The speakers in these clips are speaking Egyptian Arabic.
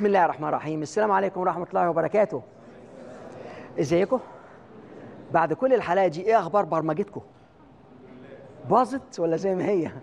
بسم الله الرحمن الرحيم السلام عليكم ورحمة الله وبركاته ازيكم بعد كل الحلقة دي ايه اخبار برمجتكم باظت ولا زي ما هي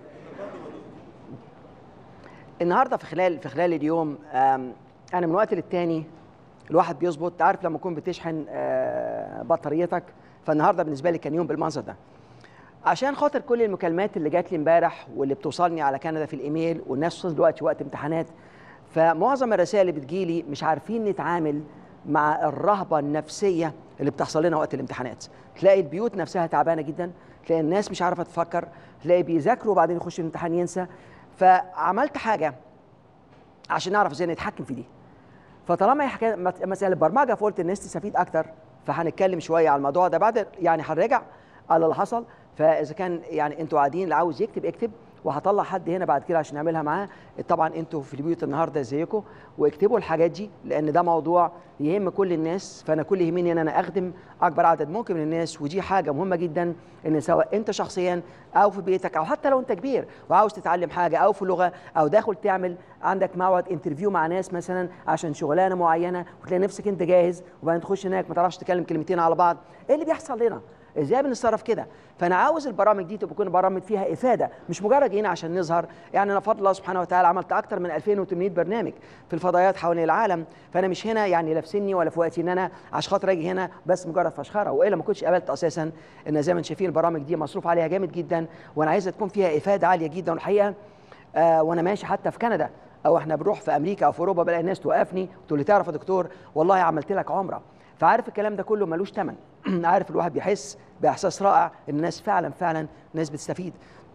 النهارده في خلال في خلال اليوم آم، انا من وقت للتاني الواحد بيظبط عارف لما تكون بتشحن آه، بطاريتك فالنهارده بالنسبه لي كان يوم بالمنظر ده عشان خاطر كل المكالمات اللي جات لي امبارح واللي بتوصلني على كندا في الايميل والناس وصلت دلوقتي وقت امتحانات فمعظم الرسائل اللي بتجيلي مش عارفين نتعامل مع الرهبه النفسيه اللي بتحصل لنا وقت الامتحانات تلاقي البيوت نفسها تعبانه جدا تلاقي الناس مش عارفه تفكر تلاقي بيذاكروا وبعدين يخش الامتحان ينسى فعملت حاجه عشان نعرف ازاي نتحكم في دي فطالما هي حكايه مت- مساله برمجه فقلت الناس تستفيد اكتر فهنتكلم شويه على الموضوع ده بعد يعني هنراجع على اللي حصل فاذا كان يعني انتوا قاعدين اللي عاوز يكتب اكتب وهطلع حد هنا بعد كده عشان نعملها معاه طبعا انتوا في البيوت النهارده ازيكم واكتبوا الحاجات دي لان ده موضوع يهم كل الناس فانا كل يهمني ان انا اخدم اكبر عدد ممكن من الناس ودي حاجه مهمه جدا ان سواء انت شخصيا او في بيتك او حتى لو انت كبير وعاوز تتعلم حاجه او في لغه او داخل تعمل عندك موعد انترفيو مع ناس مثلا عشان شغلانه معينه وتلاقي نفسك انت جاهز وبعدين تخش هناك ما تعرفش تتكلم كلمتين على بعض ايه اللي بيحصل لنا ازاي بنتصرف كده فانا عاوز البرامج دي تكون برامج فيها افاده مش مجرد هنا عشان نظهر يعني انا بفضل الله سبحانه وتعالى عملت اكتر من 2800 برنامج في الفضائيات حوالين العالم فانا مش هنا يعني لا في سني ولا في وقتي ان انا عشان خاطر اجي هنا بس مجرد فشخره والا ما كنتش قابلت اساسا ان زي ما انتم شايفين البرامج دي مصروف عليها جامد جدا وانا عايزها تكون فيها افاده عاليه جدا والحقيقه آه وانا ماشي حتى في كندا او احنا بنروح في امريكا او في اوروبا بلاقي الناس توقفني تقول لي تعرف يا دكتور والله عملت لك عمره فعارف الكلام ده كله ملوش ثمن عارف الواحد بيحس باحساس رائع ان الناس فعلا فعلا ناس بتستفيد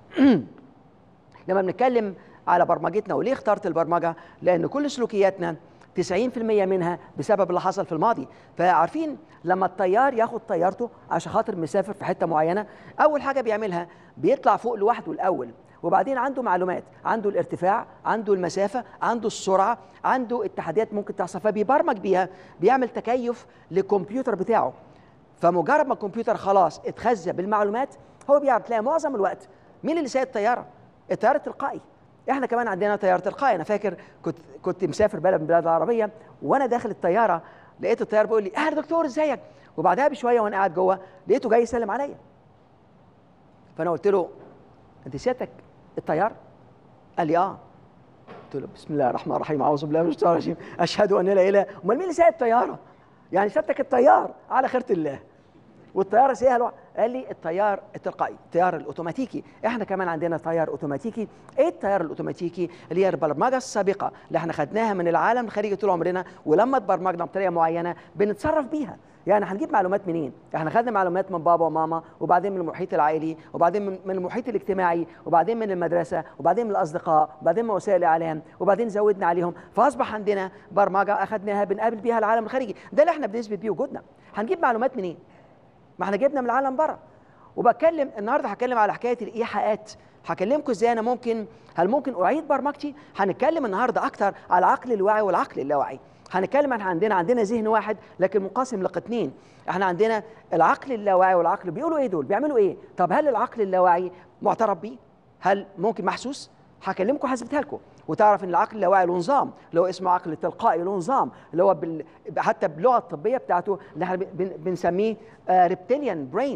لما بنتكلم على برمجتنا وليه اخترت البرمجه لان كل سلوكياتنا 90% منها بسبب اللي حصل في الماضي فعارفين لما الطيار ياخد طيارته عشان خاطر مسافر في حته معينه اول حاجه بيعملها بيطلع فوق لوحده الاول وبعدين عنده معلومات عنده الارتفاع عنده المسافه عنده السرعه عنده التحديات ممكن تحصل فبيبرمج بيها بيعمل تكيف للكمبيوتر بتاعه فمجرد ما الكمبيوتر خلاص اتخزى بالمعلومات هو بيعرف تلاقي معظم الوقت مين اللي سايق الطياره الطيار التلقائي احنا كمان عندنا طيار تلقائي انا فاكر كنت كنت مسافر بلد من البلاد العربيه وانا داخل الطياره لقيت الطيار بيقول لي اه يا دكتور ازيك وبعدها بشويه وانا قاعد جوه لقيته جاي يسلم عليا فانا قلت له انت سيادتك الطيار قال لي اه قلت له بسم الله الرحمن الرحيم اعوذ بالله من الشيطان الرجيم اشهد ان لا اله امال مين اللي سايق الطياره يعني سيادتك الطيار على خيره الله والطياره سيها لوحدها قال لي الطيار التلقائي الطيار الاوتوماتيكي احنا كمان عندنا طيار اوتوماتيكي ايه الطيار الاوتوماتيكي اللي هي البرمجه السابقه اللي احنا خدناها من العالم الخارجي طول عمرنا ولما اتبرمجنا بطريقه معينه بنتصرف بيها يعني هنجيب معلومات منين احنا خدنا معلومات من بابا وماما وبعدين من المحيط العائلي وبعدين من من المحيط الاجتماعي وبعدين من المدرسه وبعدين من الاصدقاء وبعدين من وسائل الاعلام وبعدين زودنا عليهم فاصبح عندنا برمجه اخذناها بنقابل بيها العالم الخارجي ده اللي احنا بنثبت بيه وجودنا هنجيب معلومات منين ما احنا جبنا من العالم بره وبتكلم النهارده هتكلم على حكايه الايحاءات هكلمكم ازاي انا ممكن هل ممكن اعيد برمجتي هنتكلم النهارده اكتر على العقل الواعي والعقل اللاواعي هنتكلم عن عندنا عندنا ذهن واحد لكن منقسم لقطنين احنا عندنا العقل اللاواعي والعقل بيقولوا ايه دول بيعملوا ايه طب هل العقل اللاواعي معترف بيه هل ممكن محسوس هكلمكم هثبتها لكم وتعرف ان العقل اللاواعي له نظام اللي هو اسمه عقل تلقائي له نظام اللي هو بال... حتى باللغه الطبيه بتاعته اللي احنا بن... بنسميه ريبتيليان برين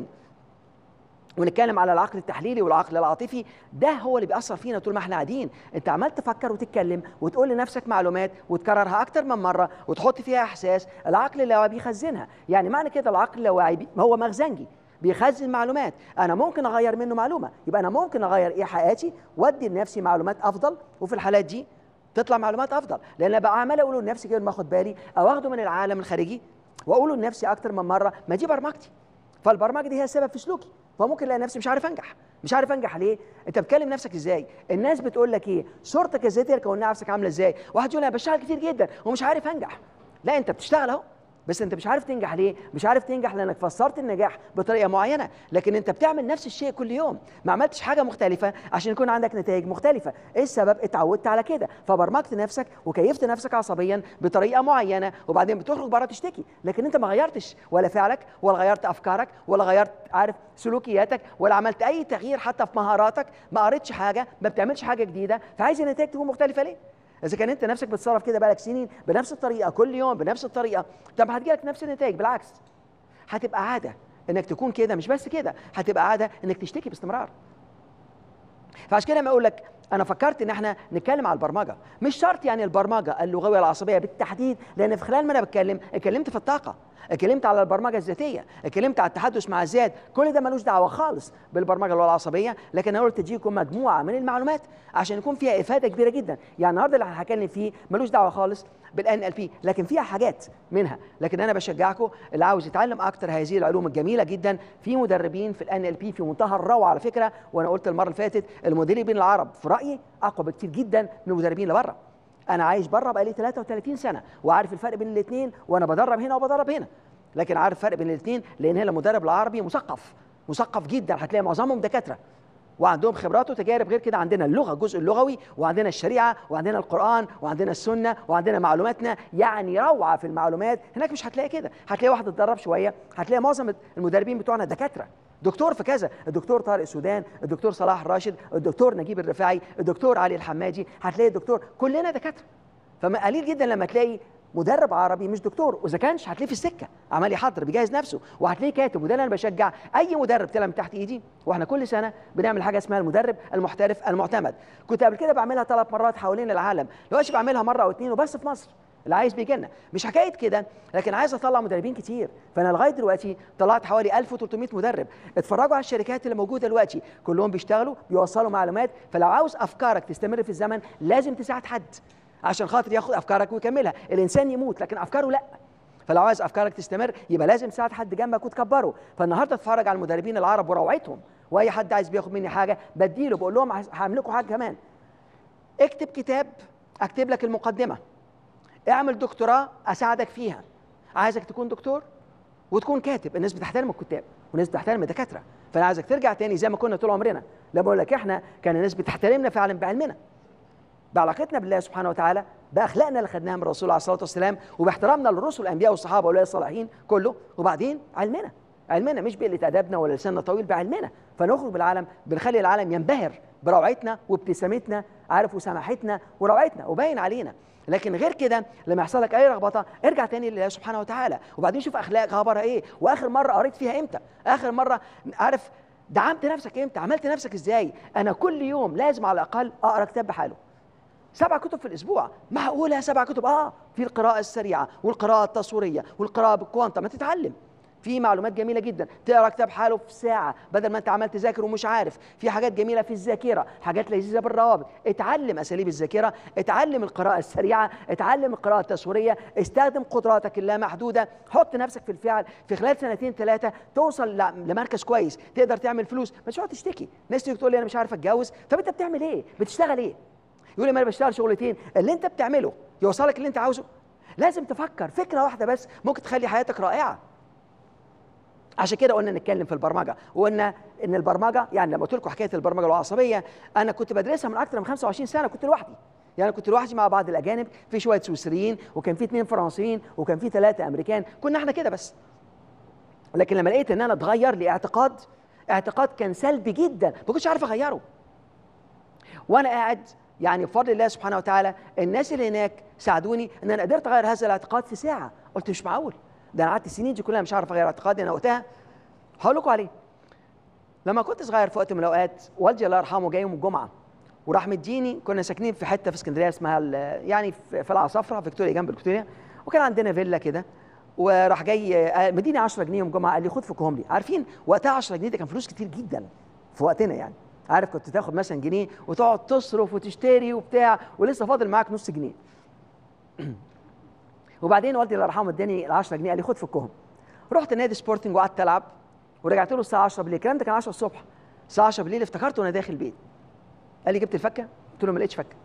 ونتكلم على العقل التحليلي والعقل العاطفي ده هو اللي بيأثر فينا طول ما احنا قاعدين انت عمال تفكر وتتكلم وتقول لنفسك معلومات وتكررها اكتر من مره وتحط فيها احساس العقل اللاواعي بيخزنها يعني معنى كده العقل اللاواعي بي... هو مخزنجي بيخزن معلومات انا ممكن اغير منه معلومه يبقى انا ممكن اغير ايحاءاتي وادي لنفسي معلومات افضل وفي الحالات دي تطلع معلومات افضل لان انا بقى عمال اقوله لنفسي كده ما اخد بالي او اخده من العالم الخارجي واقوله لنفسي اكتر من مره ما دي برمجتي فالبرمجه دي هي السبب في سلوكي فممكن الاقي نفسي مش عارف انجح مش عارف انجح ليه انت بتكلم نفسك ازاي الناس بتقول لك ايه صورتك الذاتيه كون نفسك عامله ازاي واحد يقول انا بشتغل كتير جدا ومش عارف انجح لا انت بتشتغل اهو بس انت مش عارف تنجح ليه مش عارف تنجح لانك فسرت النجاح بطريقه معينه لكن انت بتعمل نفس الشيء كل يوم ما عملتش حاجه مختلفه عشان يكون عندك نتائج مختلفه ايه السبب اتعودت على كده فبرمجت نفسك وكيفت نفسك عصبيا بطريقه معينه وبعدين بتخرج بره تشتكي لكن انت ما غيرتش ولا فعلك ولا غيرت افكارك ولا غيرت عارف سلوكياتك ولا عملت اي تغيير حتى في مهاراتك ما قريتش حاجه ما بتعملش حاجه جديده فعايز النتائج تكون مختلفه ليه اذا كان انت نفسك بتتصرف كده بقالك سنين بنفس الطريقه كل يوم بنفس الطريقه طب هتجيلك نفس النتائج بالعكس هتبقى عاده انك تكون كده مش بس كده هتبقى عاده انك تشتكي باستمرار فعشان كده لما اقول لك انا فكرت ان احنا نتكلم على البرمجه مش شرط يعني البرمجه اللغويه العصبيه بالتحديد لان في خلال ما انا بتكلم اتكلمت في الطاقه اتكلمت على البرمجه الذاتيه اتكلمت على التحدث مع الذات كل ده ملوش دعوه خالص بالبرمجه اللغويه العصبيه لكن انا قلت تجيكم مجموعه من المعلومات عشان يكون فيها افاده كبيره جدا يعني النهارده اللي هتكلم فيه ملوش دعوه خالص بالان ال بي لكن فيها حاجات منها لكن انا بشجعكم اللي عاوز يتعلم اكتر هذه العلوم الجميله جدا في مدربين في الان ال بي في منتهى الروعه على فكره وانا قلت المره اللي فاتت المدربين العرب في رايي اقوى بكتير جدا من المدربين اللي بره انا عايش بره بقالي 33 سنه وعارف الفرق بين الاثنين وانا بدرب هنا وبدرب هنا لكن عارف الفرق بين الاثنين لان هنا المدرب العربي مثقف مثقف جدا هتلاقي معظمهم دكاتره وعندهم خبرات وتجارب غير كده عندنا اللغه الجزء اللغوي وعندنا الشريعه وعندنا القران وعندنا السنه وعندنا معلوماتنا يعني روعه في المعلومات هناك مش هتلاقي كده هتلاقي واحد اتدرب شويه هتلاقي معظم المدربين بتوعنا دكاتره دكتور في كذا الدكتور طارق السودان الدكتور صلاح الراشد الدكتور نجيب الرفاعي الدكتور علي الحمادي هتلاقي الدكتور كلنا دكاتره فما قليل جدا لما تلاقي مدرب عربي مش دكتور واذا كانش هتلاقيه في السكه عمال يحضر بيجهز نفسه وهتلاقيه كاتب وده اللي انا بشجع اي مدرب طلع من تحت ايدي واحنا كل سنه بنعمل حاجه اسمها المدرب المحترف المعتمد كنت قبل كده بعملها ثلاث مرات حوالين العالم دلوقتي بعملها مره او اتنين وبس في مصر اللي عايز بيجي لنا مش حكايه كده لكن عايز اطلع مدربين كتير فانا لغايه دلوقتي طلعت حوالي 1300 مدرب اتفرجوا على الشركات اللي موجوده دلوقتي كلهم بيشتغلوا بيوصلوا معلومات فلو عاوز افكارك تستمر في الزمن لازم تساعد حد عشان خاطر ياخد افكارك ويكملها الانسان يموت لكن افكاره لا فلو عايز افكارك تستمر يبقى لازم تساعد حد جنبك وتكبره فالنهارده اتفرج على المدربين العرب وروعتهم واي حد عايز بياخد مني حاجه بديله بقول لهم هعمل لكم حاجه كمان اكتب كتاب اكتب لك المقدمه اعمل دكتوراه اساعدك فيها عايزك تكون دكتور وتكون كاتب الناس بتحترم الكتاب والناس بتحترم الدكاتره فانا عايزك ترجع تاني زي ما كنا طول عمرنا لما اقول لك احنا كان الناس بتحترمنا فعلا بعلمنا بعلاقتنا بالله سبحانه وتعالى باخلاقنا اللي خدناها من الرسول عليه الصلاه والسلام وباحترامنا للرسل الانبياء والصحابه واولياء الصالحين كله وبعدين علمنا علمنا مش بقله ادبنا ولا لساننا طويل بعلمنا فنخرج بالعالم بنخلي العالم ينبهر بروعتنا وابتسامتنا عارف وسماحتنا وروعتنا وباين علينا لكن غير كده لما يحصل لك اي رغبطه ارجع تاني لله سبحانه وتعالى وبعدين شوف اخلاقك خبرها ايه واخر مره قريت فيها امتى اخر مره عارف دعمت نفسك امتى عملت نفسك ازاي انا كل يوم لازم على الاقل اقرا كتاب بحاله سبع كتب في الاسبوع معقوله سبع كتب اه في القراءه السريعه والقراءه التصويريه والقراءه بالكوانتا ما تتعلم في معلومات جميله جدا تقرا كتاب حاله في ساعه بدل ما انت عمال تذاكر ومش عارف في حاجات جميله في الذاكره حاجات لذيذه بالروابط اتعلم اساليب الذاكره اتعلم القراءه السريعه اتعلم القراءه التصويريه استخدم قدراتك اللامحدوده حط نفسك في الفعل في خلال سنتين ثلاثه توصل لمركز كويس تقدر تعمل فلوس ما تقعد تشتكي ناس تيجي تقول لي انا مش عارف اتجوز طب انت بتعمل ايه بتشتغل ايه يقول لي ما انا بشتغل شغلتين اللي انت بتعمله يوصلك اللي انت عاوزه لازم تفكر فكره واحده بس ممكن تخلي حياتك رائعه عشان كده قلنا نتكلم في البرمجه وقلنا ان البرمجه يعني لما قلت لكم حكايه البرمجه العصبيه انا كنت بدرسها من اكثر من 25 سنه كنت لوحدي يعني كنت لوحدي مع بعض الاجانب في شويه سويسريين وكان في اثنين فرنسيين وكان في ثلاثه امريكان كنا احنا كده بس لكن لما لقيت ان انا اتغير لي اعتقاد اعتقاد كان سلبي جدا ما كنتش عارف اغيره وانا قاعد يعني بفضل الله سبحانه وتعالى الناس اللي هناك ساعدوني ان انا قدرت اغير هذا الاعتقاد في ساعه قلت مش معقول ده انا قعدت السنين دي كلها مش عارف اغير اعتقادي انا وقتها هقول لكم عليه لما كنت صغير في وقت من الاوقات والدي الله يرحمه جاي يوم الجمعه وراح مديني كنا ساكنين في حته في اسكندريه اسمها يعني في العصافره فيكتوريا جنب الفيكتوريا وكان عندنا فيلا كده وراح جاي مديني 10 جنيه يوم الجمعه قال لي خد فكهم لي عارفين وقتها 10 جنيه ده كان فلوس كتير جدا في وقتنا يعني عارف كنت تاخد مثلا جنيه وتقعد تصرف وتشتري وبتاع ولسه فاضل معاك نص جنيه وبعدين والدي الله يرحمه اداني ال 10 جنيه قال لي خد فكهم رحت نادي سبورتنج وقعدت العب ورجعت له الساعه 10 بالليل الكلام ده كان 10 الصبح الساعه 10 بالليل افتكرت وانا داخل البيت قال لي جبت الفكه قلت له ما لقيتش فكه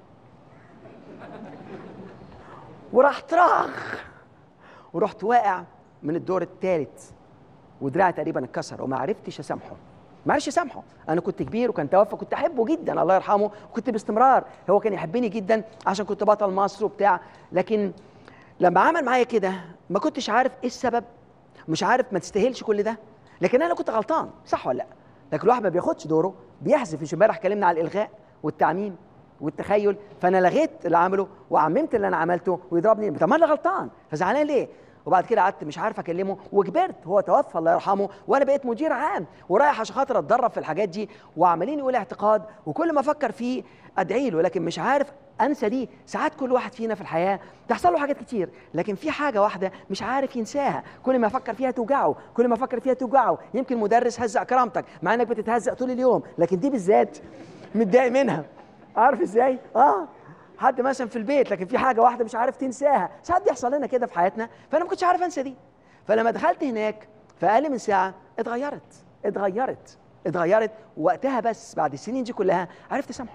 وراح طراخ ورحت واقع من الدور الثالث ودراعي تقريبا اتكسر وما عرفتش اسامحه ما عرفش اسامحه انا كنت كبير وكان توفى كنت احبه جدا الله يرحمه وكنت باستمرار هو كان يحبني جدا عشان كنت بطل مصر وبتاع لكن لما عمل معايا كده ما كنتش عارف ايه السبب مش عارف ما تستاهلش كل ده لكن انا كنت غلطان صح ولا لا لكن الواحد ما بياخدش دوره بيحذف مش امبارح اتكلمنا على الالغاء والتعميم والتخيل فانا لغيت اللي عمله وعممت اللي انا عملته ويضربني طب ما انا غلطان فزعلان ليه وبعد كده قعدت مش عارف اكلمه وكبرت هو توفى الله يرحمه وانا بقيت مدير عام ورايح عشان خاطر اتدرب في الحاجات دي وعمالين يقول اعتقاد وكل ما افكر فيه ادعي له لكن مش عارف انسى دي ساعات كل واحد فينا في الحياه تحصل له حاجات كتير لكن في حاجه واحده مش عارف ينساها كل ما يفكر فيها توجعه كل ما يفكر فيها توجعه يمكن مدرس هزق كرامتك مع انك بتتهزق طول اليوم لكن دي بالذات متضايق منها عارف ازاي اه حد مثلا في البيت لكن في حاجه واحده مش عارف تنساها ساعات بيحصل لنا كده في حياتنا فانا ما كنتش عارف انسى دي فلما دخلت هناك في اقل من ساعه اتغيرت اتغيرت اتغيرت وقتها بس بعد السنين دي كلها عرفت اسامحه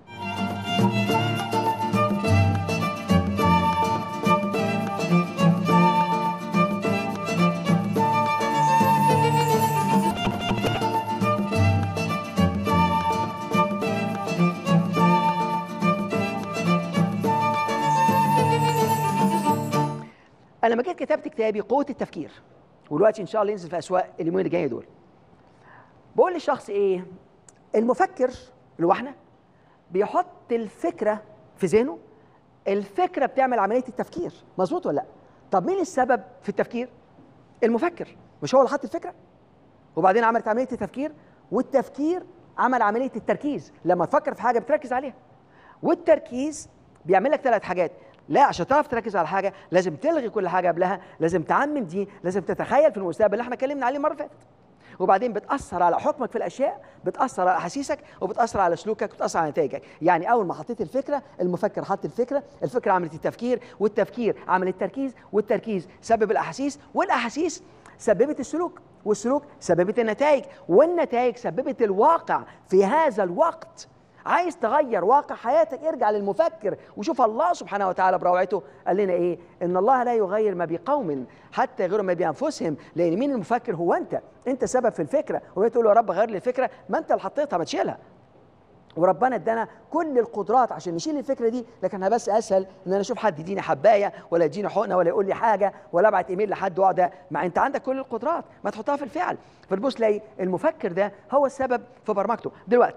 انا لما جيت كتبت كتابي قوه التفكير ودلوقتي ان شاء الله ينزل في اسواق اليومين اللي جايين دول بقول للشخص ايه المفكر اللي هو احنا بيحط الفكره في ذهنه الفكره بتعمل عمليه التفكير مظبوط ولا لا طب مين السبب في التفكير المفكر مش هو اللي حط الفكره وبعدين عملت عمليه التفكير والتفكير عمل عمليه التركيز لما تفكر في حاجه بتركز عليها والتركيز بيعمل لك ثلاث حاجات لا عشان تعرف تركز على حاجه لازم تلغي كل حاجه قبلها لازم تعمم دي لازم تتخيل في المستقبل اللي احنا اتكلمنا عليه المره اللي فاتت وبعدين بتاثر على حكمك في الاشياء بتاثر على احاسيسك وبتاثر على سلوكك وبتاثر على نتائجك يعني اول ما حطيت الفكره المفكر حط الفكره الفكره عملت التفكير والتفكير عمل التركيز والتركيز سبب الاحاسيس والاحاسيس سببت السلوك والسلوك سببت النتائج والنتائج سببت الواقع في هذا الوقت عايز تغير واقع حياتك ارجع للمفكر وشوف الله سبحانه وتعالى بروعته قال لنا ايه ان الله لا يغير ما بقوم حتى يغيروا ما بانفسهم لان مين المفكر هو انت انت سبب في الفكره وهي تقول له يا رب غير لي الفكره ما انت اللي حطيتها ما تشيلها وربنا ادانا كل القدرات عشان نشيل الفكره دي لكن انا بس اسهل ان انا اشوف حد يديني حبايه ولا يديني حقنه ولا يقول لي حاجه ولا ابعت ايميل لحد واقعد مع انت عندك كل القدرات ما تحطها في الفعل فتبص تلاقي المفكر ده هو السبب في برمجته دلوقتي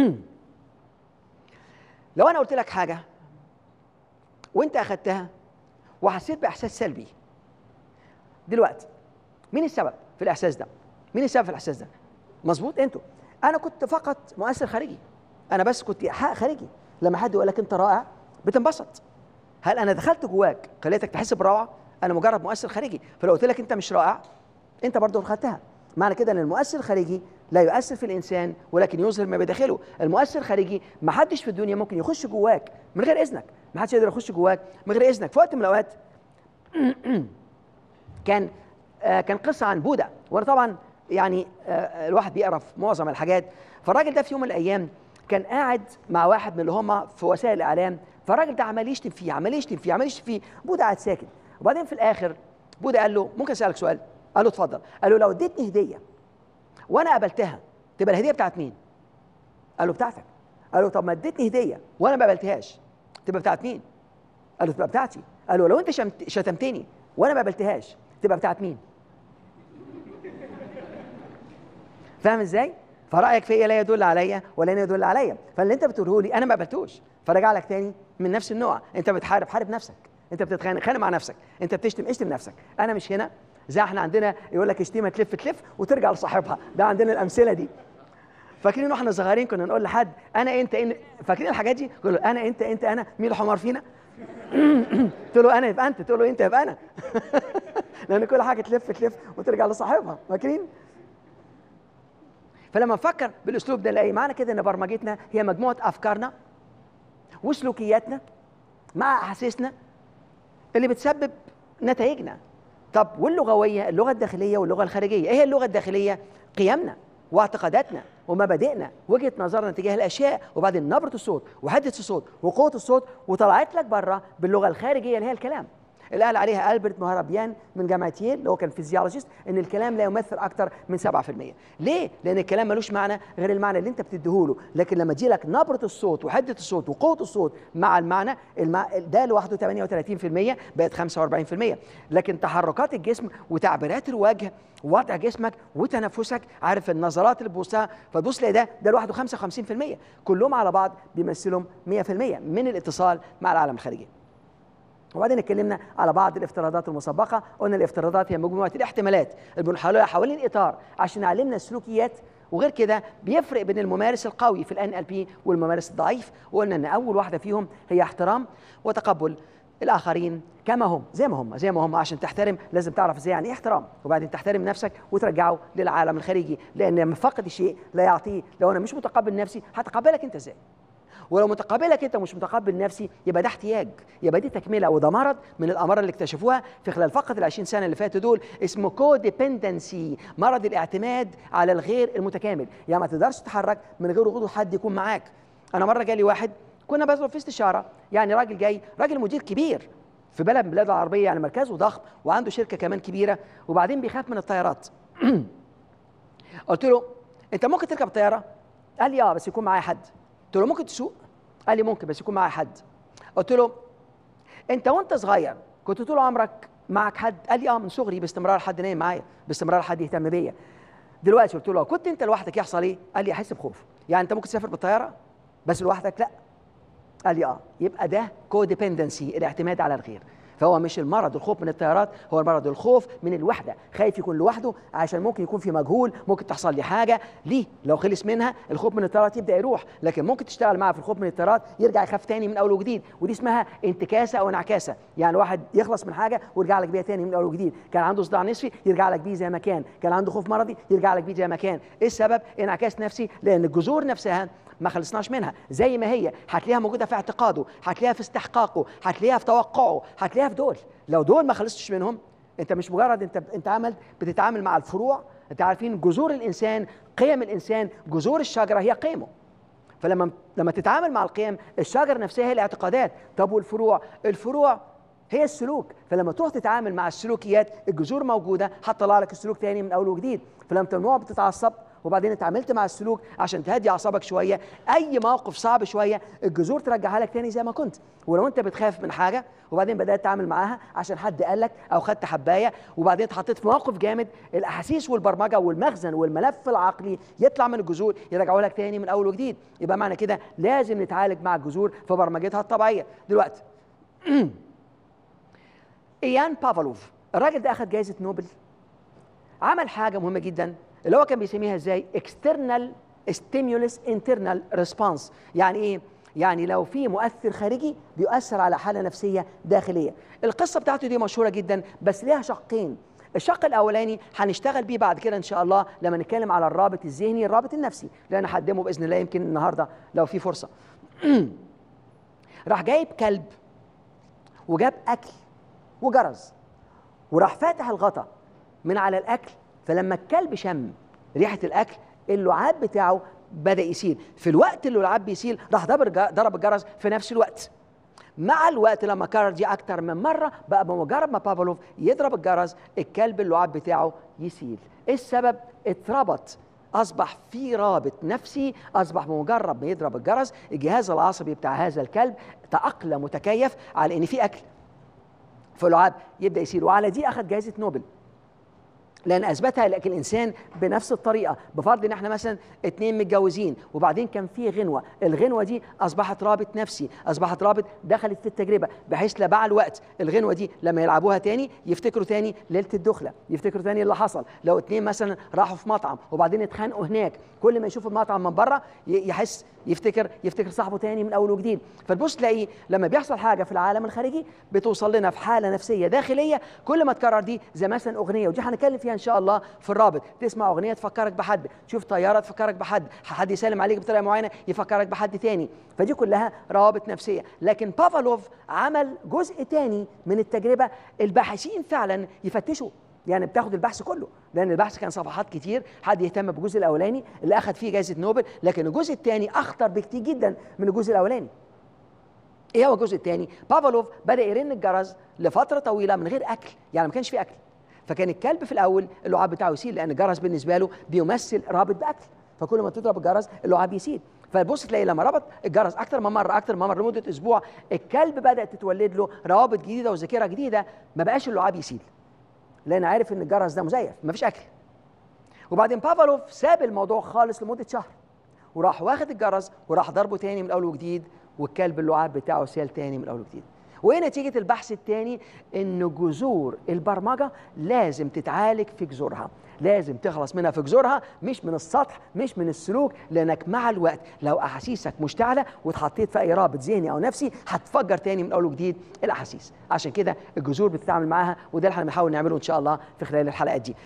لو انا قلت لك حاجه وانت اخدتها وحسيت باحساس سلبي دلوقتي مين السبب في الاحساس ده مين السبب في الاحساس ده مظبوط انتوا انا كنت فقط مؤثر خارجي انا بس كنت ايحاء خارجي لما حد يقول لك انت رائع بتنبسط هل انا دخلت جواك خليتك تحس بالروعه انا مجرد مؤثر خارجي فلو قلت لك انت مش رائع انت برضه خدتها معنى كده ان المؤثر الخارجي لا يؤثر في الانسان ولكن يظهر ما بداخله المؤثر الخارجي ما حدش في الدنيا ممكن يخش جواك من غير اذنك ما حدش يقدر يخش جواك من غير اذنك في وقت من الاوقات كان آه كان قصه عن بوذا وانا طبعا يعني آه الواحد بيقرا في معظم الحاجات فالراجل ده في يوم من الايام كان قاعد مع واحد من اللي هم في وسائل الاعلام فالراجل ده عمال يشتم فيه عمال يشتم فيه عمال يشتم فيه بوذا قاعد ساكت وبعدين في الاخر بوذا قال له ممكن اسالك سؤال قال له اتفضل قال له لو اديتني هديه وانا قبلتها تبقى الهديه بتاعت مين قال له بتاعتك قال له طب ما اديتني هديه وانا ما قبلتهاش تبقى بتاعت مين قال له تبقى بتاعتي قال له لو انت شتمتني وانا ما قبلتهاش تبقى بتاعت مين فاهم ازاي فرايك فيا لا يدل عليا ولا يدل عليا فاللي انت بتقوله لي انا ما قبلتوش فرجع لك تاني من نفس النوع انت بتحارب حارب نفسك انت بتتخانق خانق مع نفسك انت بتشتم اشتم نفسك انا مش هنا زي احنا عندنا يقول لك اشتيمه تلف تلف وترجع لصاحبها ده عندنا الامثله دي فاكرين واحنا صغيرين كنا نقول لحد انا انت إن فاكرين الحاجات دي يقول له انا انت انت انا مين الحمار فينا تقول له انا يبقى انت تقول له انت يبقى انا لان كل حاجه تلف تلف وترجع لصاحبها فاكرين فلما نفكر بالاسلوب ده نلاقي معنى كده ان برمجتنا هي مجموعه افكارنا وسلوكياتنا مع احاسيسنا اللي بتسبب نتائجنا طب واللغويه اللغه الداخليه واللغه الخارجيه ايه هي اللغه الداخليه قيمنا واعتقاداتنا ومبادئنا وجهه نظرنا تجاه الاشياء وبعدين نبره الصوت وحده الصوت وقوه الصوت وطلعت لك بره باللغه الخارجيه اللي هي الكلام اللي قال عليها البرت مهربيان من جامعه ييل اللي هو كان فيزيولوجيست ان الكلام لا يمثل اكثر من 7% ليه لان الكلام ملوش معنى غير المعنى اللي انت بتديهوله لكن لما تجي لك نبره الصوت وحده الصوت وقوه الصوت مع المعنى المع... ده لوحده 38% بقت 45% لكن تحركات الجسم وتعبيرات الوجه ووضع جسمك وتنفسك عارف النظرات اللي بتبصها فتبص تلاقي ده ده لوحده 55% كلهم على بعض بيمثلهم 100% من الاتصال مع العالم الخارجي وبعدين اتكلمنا على بعض الافتراضات المسبقه قلنا الافتراضات هي مجموعه الاحتمالات اللي بنحاولها حوالين اطار عشان نعلمنا السلوكيات وغير كده بيفرق بين الممارس القوي في الان ال بي والممارس الضعيف وقلنا ان اول واحده فيهم هي احترام وتقبل الاخرين كما هم زي ما هم زي ما هم عشان تحترم لازم تعرف ازاي يعني ايه احترام وبعدين تحترم نفسك وترجعه للعالم الخارجي لان لما فقد شيء لا يعطيه لو انا مش متقبل نفسي هتقبلك انت ازاي ولو متقبلك انت مش متقبل نفسي يبقى ده احتياج يبقى دي تكمله وده مرض من الامراض اللي اكتشفوها في خلال فقط ال 20 سنه اللي فاتوا دول اسمه كوديبندنسي مرض الاعتماد على الغير المتكامل يعني ما تقدرش تتحرك من غير وجود حد يكون معاك انا مره جالي واحد كنا بضرب في استشاره يعني راجل جاي راجل مدير كبير في بلد من البلاد العربيه يعني مركزه ضخم وعنده شركه كمان كبيره وبعدين بيخاف من الطيارات قلت له انت ممكن تركب طياره قال لي اه بس يكون معايا حد قلت له ممكن تسوق قال لي ممكن بس يكون معايا حد قلت له انت وانت صغير كنت طول عمرك معك حد قال لي اه من صغري باستمرار حد نايم معايا باستمرار حد يهتم بيا دلوقتي قلت له كنت انت لوحدك يحصل ايه قال لي احس بخوف يعني انت ممكن تسافر بالطياره بس لوحدك لا قال لي اه يبقى ده كوديبندنسي الاعتماد على الغير فهو مش المرض الخوف من الطيارات هو المرض الخوف من الوحده خايف يكون لوحده عشان ممكن يكون في مجهول ممكن تحصل لي حاجه ليه لو خلص منها الخوف من الطيارات يبدا يروح لكن ممكن تشتغل معاه في الخوف من الطيارات يرجع يخاف تاني من اول وجديد ودي اسمها انتكاسه او انعكاسه يعني الواحد يخلص من حاجه ويرجع لك بيها تاني من اول وجديد كان عنده صداع نصفي يرجع لك بيه زي ما كان كان عنده خوف مرضي يرجع لك بيه زي ما كان ايه السبب انعكاس نفسي لان الجذور نفسها ما خلصناش منها زي ما هي هتلاقيها موجوده في اعتقاده هتلاقيها في استحقاقه هتلاقيها في توقعه هتلاقيها في دول لو دول ما خلصتش منهم انت مش مجرد انت انت عمل بتتعامل مع الفروع انت عارفين جذور الانسان قيم الانسان جذور الشجره هي قيمه فلما لما تتعامل مع القيم الشجره نفسها هي الاعتقادات طب والفروع الفروع هي السلوك فلما تروح تتعامل مع السلوكيات الجذور موجوده هتطلع لك السلوك تاني من اول وجديد فلما تنوع بتتعصب وبعدين اتعاملت مع السلوك عشان تهدي اعصابك شويه اي موقف صعب شويه الجذور ترجعها لك تاني زي ما كنت ولو انت بتخاف من حاجه وبعدين بدات تتعامل معاها عشان حد قال لك او خدت حبايه وبعدين اتحطيت في موقف جامد الاحاسيس والبرمجه والمخزن والملف العقلي يطلع من الجذور يرجعوا لك تاني من اول وجديد يبقى معنى كده لازم نتعالج مع الجذور في برمجتها الطبيعيه دلوقتي ايان بافلوف الراجل ده اخذ جائزه نوبل عمل حاجه مهمه جدا اللي هو كان بيسميها ازاي external stimulus internal response يعني ايه يعني لو في مؤثر خارجي بيؤثر على حاله نفسيه داخليه القصه بتاعته دي مشهوره جدا بس ليها شقين الشق الاولاني هنشتغل بيه بعد كده ان شاء الله لما نتكلم على الرابط الذهني الرابط النفسي اللي انا هقدمه باذن الله يمكن النهارده لو في فرصه راح جايب كلب وجاب اكل وجرز وراح فاتح الغطا من على الاكل فلما الكلب شم ريحه الاكل اللعاب بتاعه بدا يسيل في الوقت اللي اللعاب بيسيل راح ضرب الجرس في نفس الوقت مع الوقت لما كرر دي اكتر من مره بقى بمجرد ما بافلوف يضرب الجرس الكلب اللعاب بتاعه يسيل ايه السبب اتربط اصبح في رابط نفسي اصبح بمجرد ما يضرب الجرس الجهاز العصبي بتاع هذا الكلب تاقلم متكيف على ان في اكل فاللعاب يبدا يسيل وعلى دي اخذ جائزه نوبل لان اثبتها لك الانسان بنفس الطريقه بفرض ان احنا مثلا اتنين متجوزين وبعدين كان في غنوه الغنوه دي اصبحت رابط نفسي اصبحت رابط دخلت في التجربه بحيث لا مع الوقت الغنوه دي لما يلعبوها تاني يفتكروا تاني ليله الدخله يفتكروا تاني اللي حصل لو اتنين مثلا راحوا في مطعم وبعدين اتخانقوا هناك كل ما يشوف المطعم من بره يحس يفتكر يفتكر صاحبه تاني من اول وجديد فتبص تلاقي لما بيحصل حاجه في العالم الخارجي بتوصل لنا في حاله نفسيه داخليه كل ما تكرر دي زي مثلا اغنيه ودي هنتكلم فيها ان شاء الله في الرابط تسمع اغنيه تفكرك بحد تشوف طياره تفكرك بحد حد يسلم عليك بطريقه معينه يفكرك بحد تاني فدي كلها روابط نفسيه لكن بافلوف عمل جزء تاني من التجربه الباحثين فعلا يفتشوا يعني بتاخد البحث كله لان البحث كان صفحات كتير حد يهتم بالجزء الاولاني اللي اخذ فيه جائزه نوبل لكن الجزء الثاني اخطر بكتير جدا من الجزء الاولاني ايه هو الجزء الثاني بافلوف بدا يرن الجرس لفتره طويله من غير اكل يعني ما كانش في اكل فكان الكلب في الاول اللعاب بتاعه يسيل لان الجرس بالنسبه له بيمثل رابط باكل فكل ما تضرب الجرس اللعاب يسيل فبص تلاقي لما ربط الجرس اكتر من مره اكتر من مره لمده اسبوع الكلب بدات تتولد له روابط جديده وذاكره جديده ما بقاش اللعاب يسيل لان عارف ان الجرس ده مزيف ما فيش اكل وبعدين بافلوف ساب الموضوع خالص لمده شهر وراح واخد الجرس وراح ضربه تاني من اول وجديد والكلب اللعاب بتاعه سال تاني من اول وجديد وايه نتيجه البحث الثاني ان جذور البرمجه لازم تتعالج في جذورها لازم تخلص منها في جذورها مش من السطح مش من السلوك لانك مع الوقت لو احاسيسك مشتعله واتحطيت في اي رابط ذهني او نفسي هتفجر تاني من اول وجديد الاحاسيس عشان كده الجذور بتتعامل معاها وده اللي احنا بنحاول نعمله ان شاء الله في خلال الحلقات دي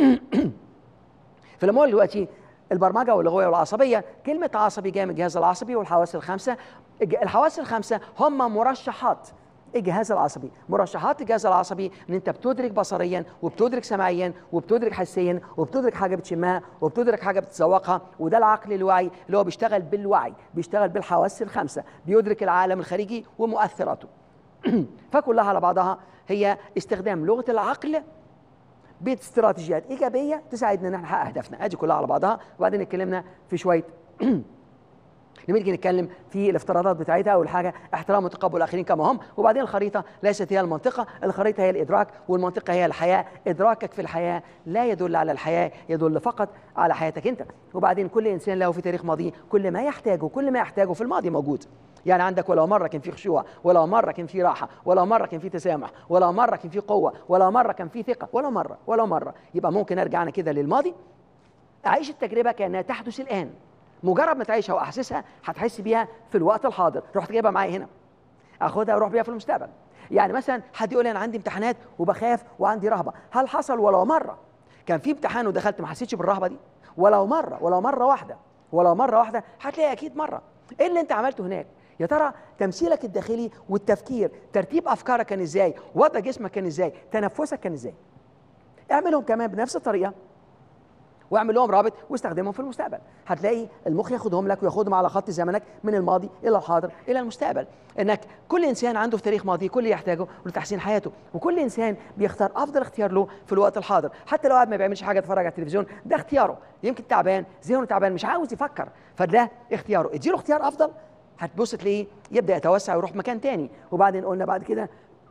في الامور دلوقتي البرمجه واللغويه والعصبيه كلمه عصبي جايه من الجهاز العصبي والحواس الخمسه الحواس الخمسه هم مرشحات الجهاز العصبي مرشحات الجهاز العصبي ان انت بتدرك بصريا وبتدرك سمعيا وبتدرك حسيا وبتدرك حاجه بتشمها وبتدرك حاجه بتتذوقها وده العقل الواعي اللي هو بيشتغل بالوعي بيشتغل بالحواس الخمسه بيدرك العالم الخارجي ومؤثراته فكلها على بعضها هي استخدام لغه العقل باستراتيجيات ايجابيه تساعدنا ان احنا نحقق اهدافنا ادي كلها على بعضها وبعدين اتكلمنا في شويه لما نيجي نتكلم في الافتراضات بتاعتها اول حاجه احترام وتقبل الاخرين كما هم وبعدين الخريطه ليست هي المنطقه الخريطه هي الادراك والمنطقه هي الحياه ادراكك في الحياه لا يدل على الحياه يدل فقط على حياتك انت وبعدين كل انسان له في تاريخ ماضيه كل ما يحتاجه كل ما يحتاجه في الماضي موجود يعني عندك ولو مره كان في خشوع ولو مره كان في راحه ولو مره كان في تسامح ولو مره كان في قوه ولو مره كان في ثقه ولو مره ولو مره يبقى ممكن ارجع انا كده للماضي اعيش التجربه كانها تحدث الان مجرد ما تعيشها واحسسها هتحس بيها في الوقت الحاضر رحت جايبها معايا هنا اخدها واروح بيها في المستقبل يعني مثلا حد يقول لي انا عندي امتحانات وبخاف وعندي رهبه هل حصل ولو مره كان في امتحان ودخلت ما حسيتش بالرهبه دي ولو مره ولو مره واحده ولو مره واحده هتلاقي اكيد مره ايه اللي انت عملته هناك يا ترى تمثيلك الداخلي والتفكير ترتيب افكارك كان ازاي وضع جسمك كان ازاي تنفسك كان ازاي اعملهم كمان بنفس الطريقه واعمل لهم رابط واستخدمهم في المستقبل هتلاقي المخ ياخدهم لك وياخدهم على خط زمنك من الماضي الى الحاضر الى المستقبل انك كل انسان عنده في تاريخ ماضي كل اللي يحتاجه لتحسين حياته وكل انسان بيختار افضل اختيار له في الوقت الحاضر حتى لو قاعد ما بيعملش حاجه يتفرج على التلفزيون ده اختياره يمكن تعبان ذهنه تعبان مش عاوز يفكر فده اختياره اديله اختيار افضل هتبص تلاقيه يبدا يتوسع ويروح مكان تاني وبعدين قلنا بعد كده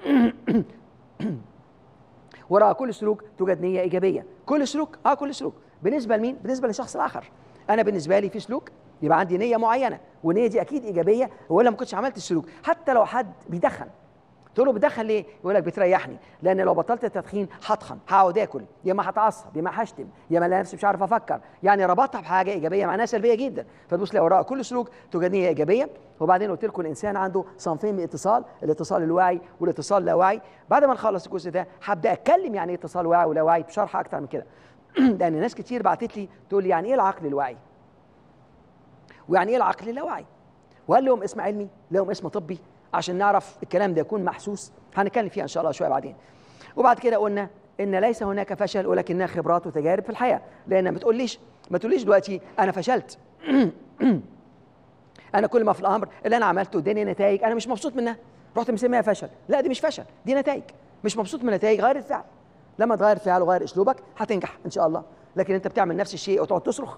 وراء كل سلوك توجد نيه ايجابيه كل سلوك اه كل سلوك بالنسبه لمين بالنسبه للشخص الاخر انا بالنسبه لي في سلوك يبقى عندي نيه معينه والنيه دي اكيد ايجابيه ولا ما كنتش عملت السلوك حتى لو حد بيدخن تقول له بتدخن ليه؟ يقول لك بتريحني لان لو بطلت التدخين هطخن هقعد اكل يا ما هتعصب يا ما هشتم يا ما نفسي مش عارف افكر يعني ربطها بحاجه ايجابيه معناها سلبيه جدا فتبص لي وراء كل سلوك توجد نيه ايجابيه وبعدين قلت لكم الانسان عنده صنفين من الاتصال الاتصال الواعي والاتصال اللاواعي بعد ما نخلص الجزء ده هبدا اتكلم يعني ايه اتصال واعي ولا واعي بشرح اكتر من كده لان ناس كتير بعتت لي تقول لي يعني ايه العقل الواعي ويعني ايه العقل اللاواعي وهل لهم اسم علمي لهم اسم طبي عشان نعرف الكلام ده يكون محسوس هنتكلم فيه ان شاء الله شويه بعدين وبعد كده قلنا ان ليس هناك فشل ولكنها خبرات وتجارب في الحياه لان ما تقوليش ما تقوليش دلوقتي انا فشلت انا كل ما في الامر اللي انا عملته اداني نتائج انا مش مبسوط منها رحت مسميها فشل لا دي مش فشل دي نتائج مش مبسوط من النتائج غير الفعل لما تغير فعل وغير اسلوبك هتنجح ان شاء الله لكن انت بتعمل نفس الشيء وتقعد تصرخ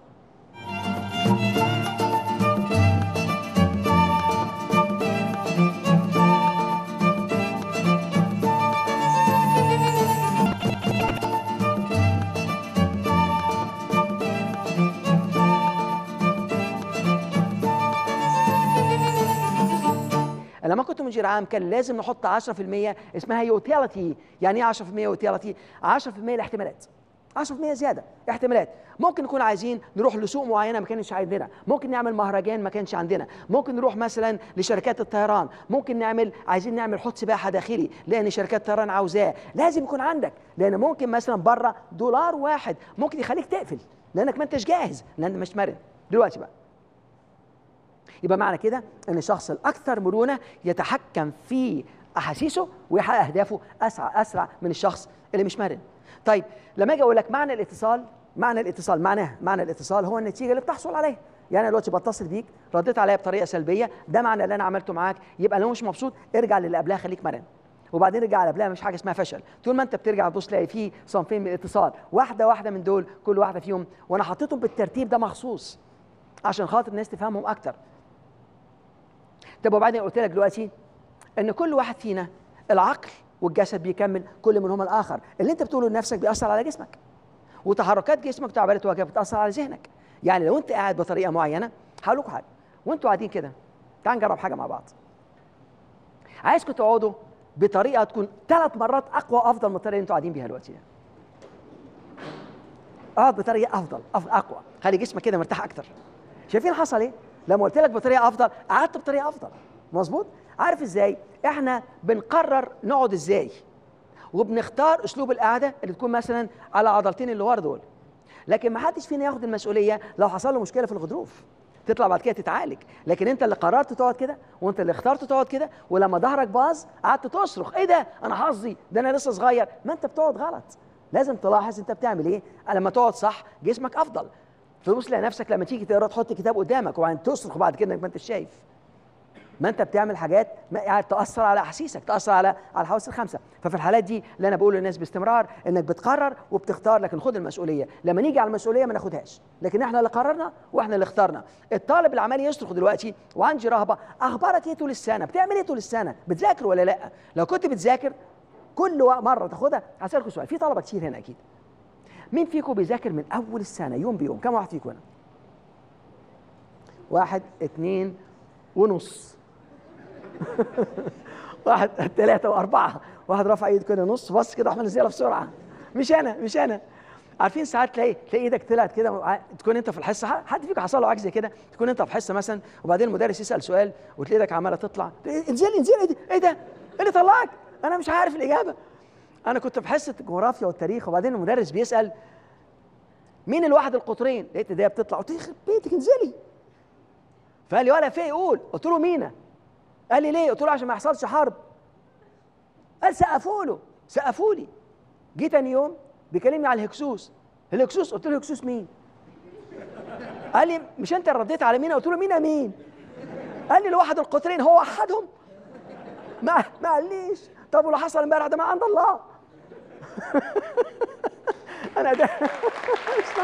لما كنت مدير عام كان لازم نحط 10% اسمها يوتيلتي يعني ايه 10% يوتيلتي 10% الاحتمالات 10% زياده احتمالات ممكن نكون عايزين نروح لسوق معينه ما كانش عندنا ممكن نعمل مهرجان ما كانش عندنا ممكن نروح مثلا لشركات الطيران ممكن نعمل عايزين نعمل حوض سباحه داخلي لان شركات الطيران عاوزاه لازم يكون عندك لان ممكن مثلا بره دولار واحد ممكن يخليك تقفل لانك ما انتش جاهز لان مش مرن دلوقتي بقى يبقى معنى كده ان الشخص الاكثر مرونه يتحكم في احاسيسه ويحقق اهدافه اسرع اسرع من الشخص اللي مش مرن طيب لما اجي اقول لك معنى الاتصال معنى الاتصال معناه معنى الاتصال هو النتيجه اللي بتحصل عليها يعني انا دلوقتي بتصل بيك رديت عليا بطريقه سلبيه ده معنى اللي انا عملته معاك يبقى لو مش مبسوط ارجع للي قبلها خليك مرن وبعدين ارجع على قبلها مش حاجه اسمها فشل طول ما انت بترجع تبص تلاقي في صنفين من الاتصال واحده واحده من دول كل واحده فيهم وانا حطيتهم بالترتيب ده مخصوص عشان خاطر الناس تفهمهم اكتر طب وبعدين قلت لك دلوقتي ان كل واحد فينا العقل والجسد بيكمل كل منهما الاخر اللي انت بتقوله لنفسك بيأثر على جسمك وتحركات جسمك وتعبيرات وجهك بتأثر على ذهنك يعني لو انت قاعد بطريقه معينه هقول لكم حاجه وانتوا قاعدين كده تعال نجرب حاجه مع بعض عايزكم تقعدوا بطريقه تكون ثلاث مرات اقوى افضل من الطريقه اللي انتوا قاعدين بيها دلوقتي اقعد بطريقه افضل أفضل اقوى خلي جسمك كده مرتاح اكتر شايفين حصل ايه لما قلت لك بطريقه افضل قعدت بطريقه افضل مظبوط عارف ازاي احنا بنقرر نقعد ازاي وبنختار اسلوب القعده اللي تكون مثلا على عضلتين اللي ورا دول لكن ما حدش فينا ياخد المسؤوليه لو حصل له مشكله في الغضروف تطلع بعد كده تتعالج لكن انت اللي قررت تقعد كده وانت اللي اخترت تقعد كده ولما ظهرك باظ قعدت تصرخ ايه ده انا حظي ده انا لسه صغير ما انت بتقعد غلط لازم تلاحظ انت بتعمل ايه لما تقعد صح جسمك افضل تبص لنفسك لما تيجي تقرا تحط كتاب قدامك وبعدين تصرخ بعد كده انك ما انت شايف ما انت بتعمل حاجات ما يعني تاثر على احاسيسك تاثر على على الحواس الخمسه ففي الحالات دي اللي انا بقول للناس باستمرار انك بتقرر وبتختار لكن خد المسؤوليه لما نيجي على المسؤوليه ما ناخدهاش لكن احنا اللي قررنا واحنا اللي اخترنا الطالب اللي عمال يصرخ دلوقتي وعندي رهبه اخبارك ايه طول السنه بتعمل ايه طول السنه بتذاكر ولا لا لو كنت بتذاكر كل مره تاخدها هسالكم سؤال في طلبه كتير هنا اكيد مين فيكم بيذاكر من اول السنه يوم بيوم كم واحد فيكم هنا واحد اتنين ونص واحد ثلاثة وأربعة واحد رفع ايده كده نص بص كده احنا نزلها بسرعة مش أنا مش أنا عارفين ساعات تلاقي تلاقي ايدك طلعت كده تكون انت في الحصه حد فيكم حصل له حاجه زي كده تكون انت في حصه مثلا وبعدين المدرس يسال سؤال وتلاقي ايدك عماله تطلع انزل انزل ايه ده؟ ايه اللي طلعك؟ انا مش عارف الاجابه انا كنت في حصه الجغرافيا والتاريخ وبعدين المدرس بيسال مين الواحد القطرين؟ لقيت ايديها بتطلع قلت يخرب بيتك انزلي فقال لي ولا في يقول قلت له مينا قال لي ليه؟ قلت له عشان ما يحصلش حرب قال سقفوا له سقفوا لي جه تاني يوم بيكلمني على الهكسوس الهكسوس قلت له الهكسوس مين؟ قال لي مش انت اللي رديت على مينا قلت له مينا مين؟ قال لي لواحد القطرين هو وحدهم ما ما قاليش طب ولو حصل امبارح ده ما عند الله انا ده مش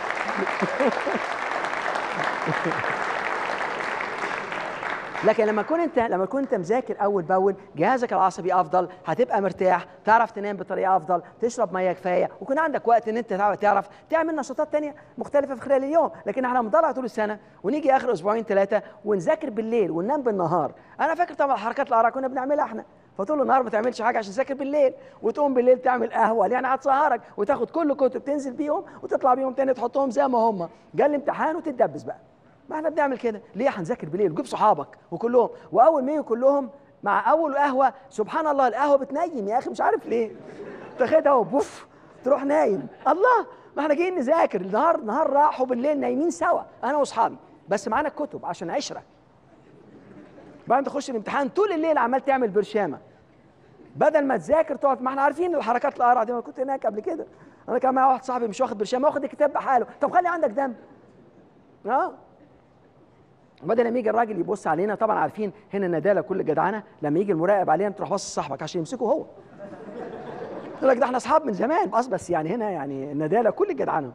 لكن لما تكون انت لما تكون انت مذاكر اول باول جهازك العصبي افضل هتبقى مرتاح تعرف تنام بطريقه افضل تشرب ميه كفايه ويكون عندك وقت ان انت تعرف تعمل نشاطات تانية مختلفه في خلال اليوم لكن احنا بنضيع طول السنه ونيجي اخر اسبوعين ثلاثه ونذاكر بالليل وننام بالنهار انا فاكر طبعا حركات القرا كنا بنعملها احنا فطول النهار ما تعملش حاجه عشان تذاكر بالليل وتقوم بالليل تعمل قهوه يعني هتسهرك وتاخد كل كتب تنزل بيهم وتطلع بيهم تاني تحطهم زي ما هم جه الامتحان وتتدبس بقى ما احنا بنعمل كده ليه هنذاكر بالليل وجيب صحابك وكلهم واول ما يجوا كلهم مع اول قهوه سبحان الله القهوه بتنيم يا اخي مش عارف ليه تاخدها وبوف تروح نايم الله ما احنا جايين نذاكر النهار نهار راح وبالليل نايمين سوا انا واصحابي بس معانا الكتب عشان عشره بعد تخش الامتحان طول الليل عمال تعمل برشامه بدل ما تذاكر تقعد ما احنا عارفين الحركات القرع دي ما كنت هناك قبل كده انا كان معايا واحد صاحبي مش واخد برشامه واخد الكتاب بحاله طب خلي عندك دم اه وبعدين لما يجي الراجل يبص علينا طبعا عارفين هنا النداله كل جدعانه لما يجي المراقب علينا تروح بص صاحبك عشان يمسكه هو يقول لك ده احنا اصحاب من زمان بس بس يعني هنا يعني النداله كل الجدعانه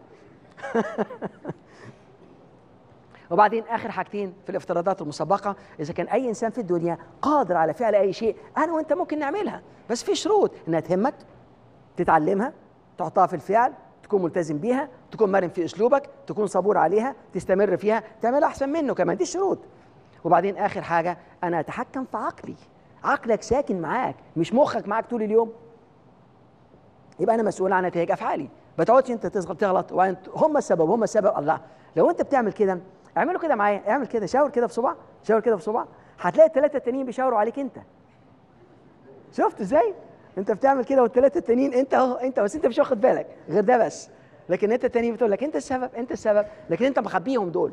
وبعدين اخر حاجتين في الافتراضات المسبقه اذا كان اي انسان في الدنيا قادر على فعل اي شيء انا وانت ممكن نعملها بس في شروط انها تهمك تتعلمها تحطها في الفعل تكون ملتزم بيها تكون مرن في اسلوبك تكون صبور عليها تستمر فيها تعمل احسن منه كمان دي الشروط وبعدين اخر حاجه انا اتحكم في عقلي عقلك ساكن معاك مش مخك معاك طول اليوم يبقى انا مسؤول عن نتائج افعالي ما تقعدش انت تغلط وانت هم السبب هم السبب الله لو انت بتعمل كده اعملوا كده معايا اعمل كده شاور كده في صبع شاور كده في صبع هتلاقي الثلاثه التانيين بيشاوروا عليك انت شفت ازاي انت بتعمل كده والثلاثه التانيين انت اهو انت بس انت مش واخد بالك غير ده بس لكن انت التانيين بتقول لك انت السبب انت السبب لكن انت مخبيهم دول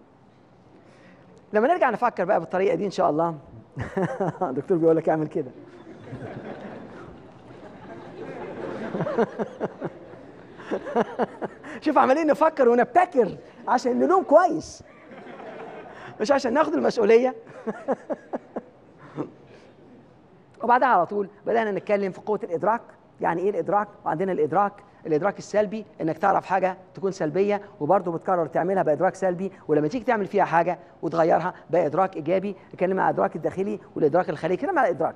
لما نرجع نفكر بقى بالطريقه دي ان شاء الله الدكتور بيقول لك اعمل كده شوف عمالين نفكر ونبتكر عشان ننوم كويس مش عشان ناخد المسؤوليه وبعدها على طول بدانا نتكلم في قوه الادراك يعني ايه الادراك وعندنا الادراك الادراك السلبي انك تعرف حاجه تكون سلبيه وبرضه بتكرر تعملها بادراك سلبي ولما تيجي تعمل فيها حاجه وتغيرها بادراك ايجابي اتكلم عن الادراك الداخلي والادراك الخارجي كلام على الادراك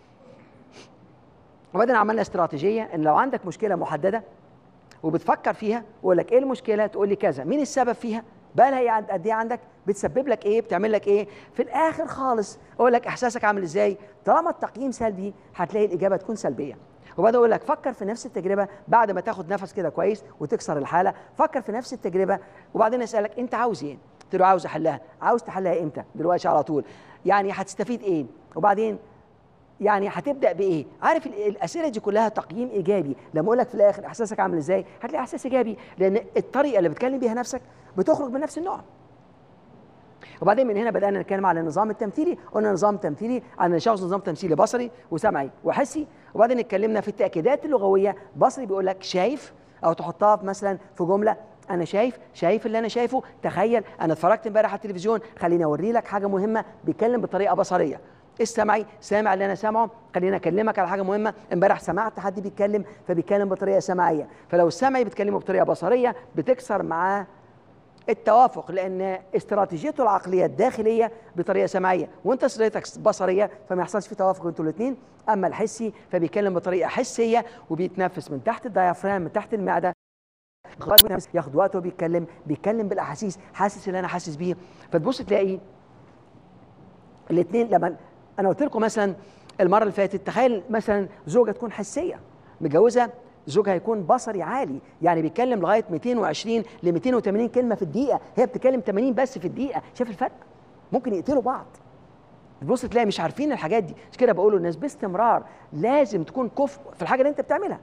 وبعدين عملنا استراتيجيه ان لو عندك مشكله محدده وبتفكر فيها واقول لك ايه المشكله تقول لي كذا مين السبب فيها بقى لها إيه قد ايه عندك بتسبب لك ايه بتعمل لك ايه في الاخر خالص اقول لك احساسك عامل ازاي طالما التقييم سلبي هتلاقي الاجابه تكون سلبيه وبعدين اقول لك فكر في نفس التجربه بعد ما تاخد نفس كده كويس وتكسر الحاله فكر في نفس التجربه وبعدين اسالك انت عاوز ايه قلت له عاوز احلها عاوز تحلها امتى دلوقتي على طول يعني هتستفيد ايه وبعدين يعني هتبدا بايه عارف الاسئله دي كلها تقييم ايجابي لما اقول لك في الاخر احساسك عامل ازاي هتلاقي احساس ايجابي لان الطريقه اللي بتكلم بيها نفسك بتخرج من نفس النوع وبعدين من هنا بدانا نتكلم على النظام التمثيلي قلنا نظام تمثيلي عن شخص نظام تمثيلي بصري وسمعي وحسي وبعدين اتكلمنا في التاكيدات اللغويه بصري بيقول لك شايف او تحطها مثلا في جمله انا شايف شايف اللي انا شايفه تخيل انا اتفرجت امبارح على التلفزيون خليني اوري لك حاجه مهمه بيتكلم بطريقه بصريه السمعي سامع اللي انا سامعه خليني اكلمك على حاجه مهمه امبارح سمعت حد بيتكلم فبيتكلم بطريقه سمعيه فلو السمعي بيتكلمه بطريقه بصريه بتكسر معاه التوافق لان استراتيجيته العقليه الداخليه بطريقه سمعيه وانت استراتيجيتك بصريه فما يحصلش في توافق انتوا الاثنين اما الحسي فبيتكلم بطريقه حسيه وبيتنفس من تحت الديافرام من تحت المعده ياخد وقته وبيتكلم بيتكلم بالاحاسيس حاسس اللي انا حاسس بيه فتبص تلاقي الاثنين لما انا قلت لكم مثلا المره اللي فاتت تخيل مثلا زوجه تكون حسيه متجوزه زوجها هيكون بصري عالي يعني بيتكلم لغايه 220 ل 280 كلمه في الدقيقه هي بتتكلم 80 بس في الدقيقه شايف الفرق ممكن يقتلوا بعض تبص تلاقي مش عارفين الحاجات دي مش كده بقول للناس باستمرار لازم تكون كفء في الحاجه اللي انت بتعملها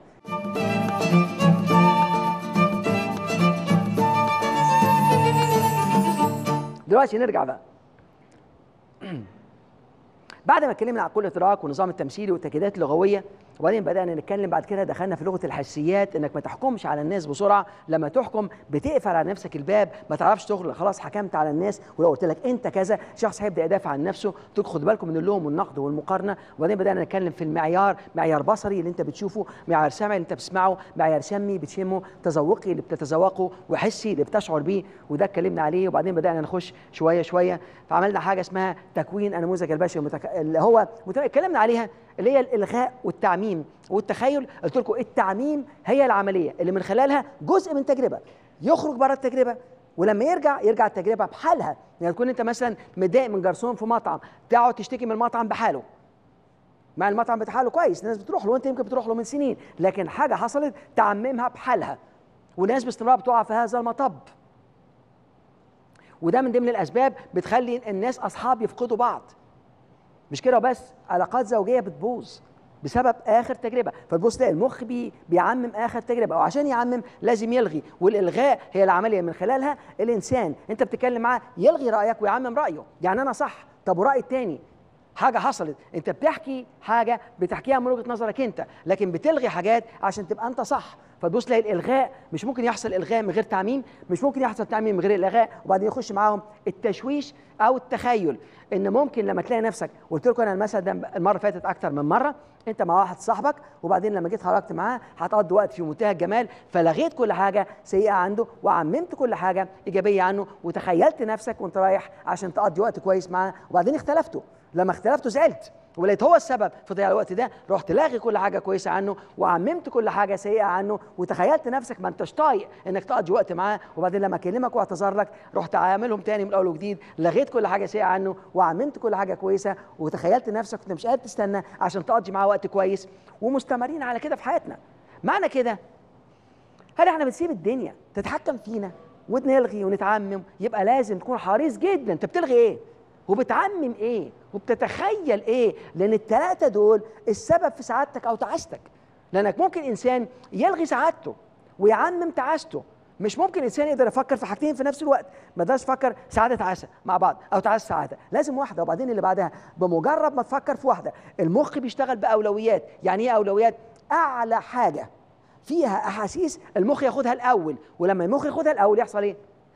دلوقتي نرجع بقى بعد ما اتكلمنا عن كل ادراك والنظام التمثيلي والتاكيدات اللغويه وبعدين بدانا نتكلم بعد كده دخلنا في لغه الحسيات انك ما تحكمش على الناس بسرعه لما تحكم بتقفل على نفسك الباب ما تعرفش تخرج خلاص حكمت على الناس ولو قلت لك انت كذا شخص هيبدا يدافع عن نفسه خد بالكم من اللوم والنقد والمقارنه وبعدين بدانا نتكلم في المعيار معيار بصري اللي انت بتشوفه معيار سمعي اللي انت بتسمعه معيار سمي بتشمه تذوقي اللي بتتذوقه وحسي اللي بتشعر بيه وده اتكلمنا عليه وبعدين بدانا نخش شويه شويه فعملنا حاجه اسمها تكوين النموذج البشري المتك... اللي هو اتكلمنا عليها اللي هي الالغاء والتعميم والتخيل قلت لكم التعميم هي العمليه اللي من خلالها جزء من تجربه يخرج بره التجربه ولما يرجع يرجع التجربه بحالها يعني تكون انت مثلا متضايق من جرسون في مطعم تقعد تشتكي من المطعم بحاله مع المطعم بتاعه كويس الناس بتروح له وانت يمكن بتروح له من سنين لكن حاجه حصلت تعممها بحالها وناس باستمرار بتقع في هذا المطب وده من ضمن الاسباب بتخلي الناس اصحاب يفقدوا بعض مش كده بس علاقات زوجيه بتبوظ بسبب اخر تجربه فتبص تلاقي المخ بي بيعمم اخر تجربه وعشان يعمم لازم يلغي والالغاء هي العمليه من خلالها الانسان انت بتتكلم معاه يلغي رايك ويعمم رايه يعني انا صح طب وراي التاني حاجه حصلت انت بتحكي حاجه بتحكيها من وجهه نظرك انت لكن بتلغي حاجات عشان تبقى انت صح فتبص تلاقي الالغاء مش ممكن يحصل الغاء من غير تعميم مش ممكن يحصل تعميم من غير الغاء وبعدين يخش معاهم التشويش او التخيل ان ممكن لما تلاقي نفسك قلت لكم انا المثل ده المره اللي فاتت اكتر من مره انت مع واحد صاحبك وبعدين لما جيت خرجت معاه هتقضي وقت في منتهى الجمال فلغيت كل حاجه سيئه عنده وعممت كل حاجه ايجابيه عنه وتخيلت نفسك وانت رايح عشان تقضي وقت كويس معاه وبعدين اختلفتوا لما اختلفتوا زعلت ولقيت هو السبب في ضياع الوقت ده رحت لاغي كل حاجه كويسه عنه وعممت كل حاجه سيئه عنه وتخيلت نفسك ما انتش طايق انك تقضي وقت معاه وبعدين لما اكلمك واعتذر لك رحت عاملهم تاني من اول وجديد لغيت كل حاجه سيئه عنه وعممت كل حاجه كويسه وتخيلت نفسك انت مش قادر تستنى عشان تقضي معاه وقت كويس ومستمرين على كده في حياتنا معنى كده هل احنا بنسيب الدنيا تتحكم فينا ونلغي ونتعمم يبقى لازم تكون حريص جدا انت بتلغي ايه وبتعمم ايه وبتتخيل ايه لان الثلاثه دول السبب في سعادتك او تعاستك لانك ممكن انسان يلغي سعادته ويعمم تعاسته مش ممكن انسان يقدر يفكر في حاجتين في نفس الوقت ما يقدرش يفكر سعاده تعاسه مع بعض او تعاسه سعاده لازم واحده وبعدين اللي بعدها بمجرد ما تفكر في واحده المخ بيشتغل باولويات يعني ايه اولويات اعلى حاجه فيها احاسيس المخ ياخدها الاول ولما المخ ياخدها الاول يحصل ايه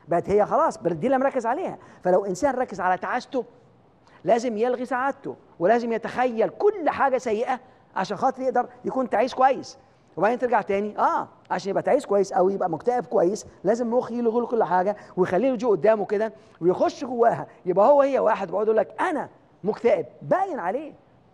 بقت هي خلاص دي اللي مركز عليها فلو انسان ركز على تعاسته لازم يلغي سعادته ولازم يتخيل كل حاجه سيئه عشان خاطر يقدر يكون تعيس كويس وبعدين ترجع تاني اه عشان يبقى تعيس كويس او يبقى مكتئب كويس لازم مخ يلغي له كل حاجه ويخليه يجي قدامه كده ويخش جواها يبقى هو هي واحد بيقعد يقول لك انا مكتئب باين عليه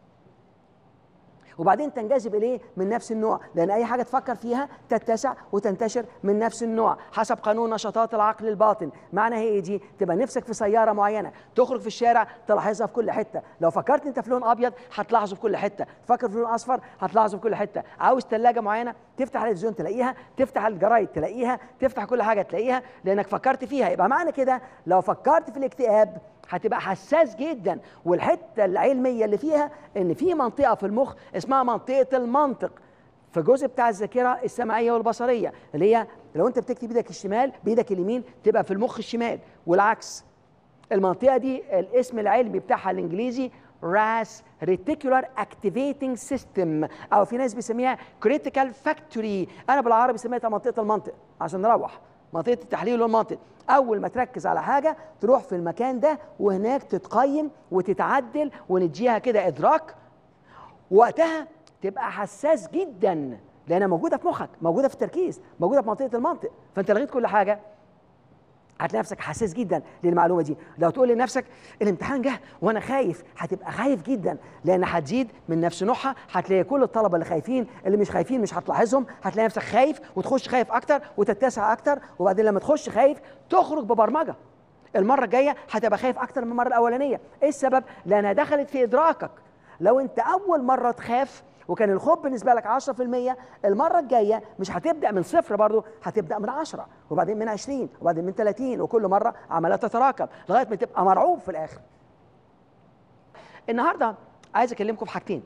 وبعدين تنجذب اليه من نفس النوع لان اي حاجه تفكر فيها تتسع وتنتشر من نفس النوع حسب قانون نشاطات العقل الباطن معنى هي إيه دي تبقى نفسك في سياره معينه تخرج في الشارع تلاحظها في كل حته لو فكرت انت في لون ابيض هتلاحظه في كل حته تفكر في لون اصفر هتلاحظه في كل حته عاوز ثلاجه معينه تفتح التلفزيون تلاقيها تفتح الجرايد تلاقيها تفتح كل حاجه تلاقيها لانك فكرت فيها يبقى معنى كده لو فكرت في الاكتئاب هتبقى حساس جدا والحته العلميه اللي فيها ان في منطقه في المخ اسمها منطقه المنطق في الجزء بتاع الذاكره السمعيه والبصريه اللي هي لو انت بتكتب بايدك الشمال بايدك اليمين تبقى في المخ الشمال والعكس المنطقه دي الاسم العلمي بتاعها الانجليزي راس ريتيكولار اكتيفيتنج سيستم او في ناس بيسميها كريتيكال فاكتوري انا بالعربي سميتها منطقه المنطق عشان نروح منطقه التحليل والمنطق اول ما تركز على حاجه تروح في المكان ده وهناك تتقيم وتتعدل ونديها كده ادراك وقتها تبقى حساس جدا لانها موجوده في مخك موجوده في التركيز موجوده في منطقه المنطق فانت لغيت كل حاجه هتلاقي نفسك حساس جدا للمعلومه دي لو تقول لنفسك الامتحان جه وانا خايف هتبقى خايف جدا لان هتزيد من نفس نوعها هتلاقي كل الطلبه اللي خايفين اللي مش خايفين مش هتلاحظهم هتلاقي نفسك خايف وتخش خايف اكتر وتتسع اكتر وبعدين لما تخش خايف تخرج ببرمجه المره الجايه هتبقى خايف اكتر من المره الاولانيه ايه السبب لانها دخلت في ادراكك لو انت اول مره تخاف وكان الخوف بالنسبه لك 10% المره الجايه مش هتبدا من صفر برضه هتبدا من 10 وبعدين من 20 وبعدين من 30 وكل مره عماله تتراكم لغايه ما تبقى مرعوب في الاخر النهارده عايز اكلمكم في حاجتين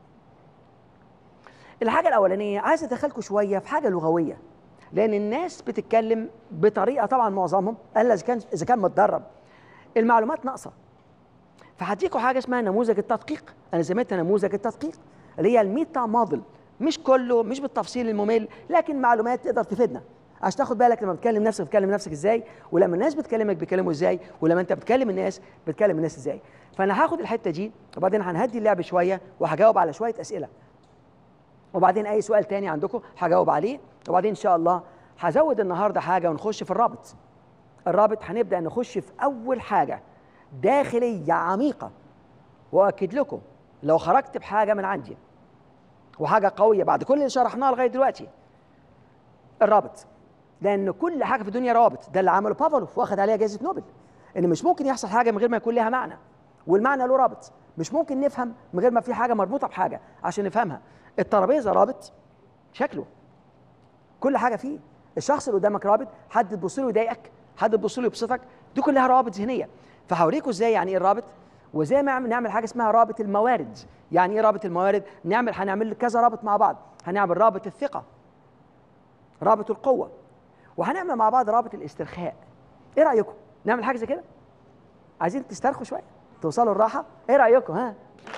الحاجه الاولانيه عايز ادخلكم شويه في حاجه لغويه لان الناس بتتكلم بطريقه طبعا معظمهم الا اذا كان اذا كان متدرب المعلومات ناقصه فهديكم حاجه اسمها نموذج التدقيق انا سميتها نموذج التدقيق اللي هي الميتا موديل مش كله مش بالتفصيل الممل لكن معلومات تقدر تفيدنا عشان تاخد بالك لما بتكلم نفسك بتكلم نفسك ازاي ولما الناس بتكلمك بيكلموا ازاي ولما انت بتكلم الناس بتكلم الناس ازاي فانا هاخد الحته دي وبعدين هنهدي اللعب شويه وهجاوب على شويه اسئله وبعدين اي سؤال تاني عندكم هجاوب عليه وبعدين ان شاء الله هزود النهارده حاجه ونخش في الرابط الرابط هنبدا نخش في اول حاجه داخليه عميقه واكد لكم لو خرجت بحاجه من عندي وحاجه قويه بعد كل اللي شرحناه لغايه دلوقتي الرابط لان كل حاجه في الدنيا رابط ده اللي عمله بافلوف واخد عليها جائزه نوبل ان مش ممكن يحصل حاجه من غير ما يكون لها معنى والمعنى له رابط مش ممكن نفهم من غير ما في حاجه مربوطه بحاجه عشان نفهمها الترابيزه رابط شكله كل حاجه فيه الشخص اللي قدامك رابط حد تبص له يضايقك حد تبص له يبسطك دي كلها روابط ذهنيه فهوريكم ازاي يعني ايه الرابط وزي ما نعمل حاجه اسمها رابط الموارد يعني ايه رابط الموارد نعمل هنعمل كذا رابط مع بعض هنعمل رابط الثقه رابط القوه وهنعمل مع بعض رابط الاسترخاء ايه رايكم نعمل حاجه زي كده عايزين تسترخوا شويه توصلوا الراحه ايه رايكم ها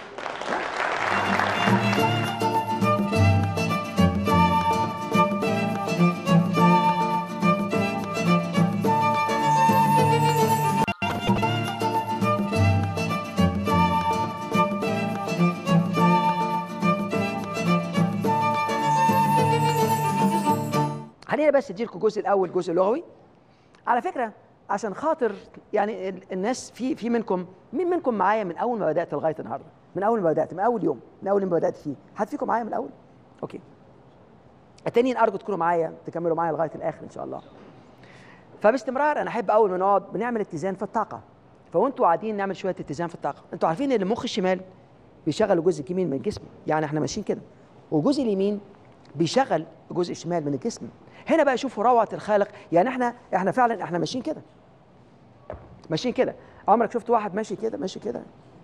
خلينا بس اديلكم الجزء الاول جزء لغوي على فكره عشان خاطر يعني الناس في في منكم مين منكم معايا من اول ما بدات لغايه النهارده من اول ما بدات من اول يوم من اول ما بدات فيه حد فيكم معايا من الاول اوكي التانيين ارجو تكونوا معايا تكملوا معايا لغايه الاخر ان شاء الله فباستمرار انا احب اول ما نقعد بنعمل اتزان في الطاقه فوانتوا قاعدين نعمل شويه اتزان في الطاقه انتوا عارفين ان المخ الشمال بيشغل الجزء اليمين من الجسم يعني احنا ماشيين كده والجزء اليمين بيشغل الجزء الشمال من الجسم هنا بقى شوفوا روعه الخالق يعني احنا احنا فعلا احنا ماشيين كده ماشيين كده عمرك شفت واحد ماشي كده ماشي كده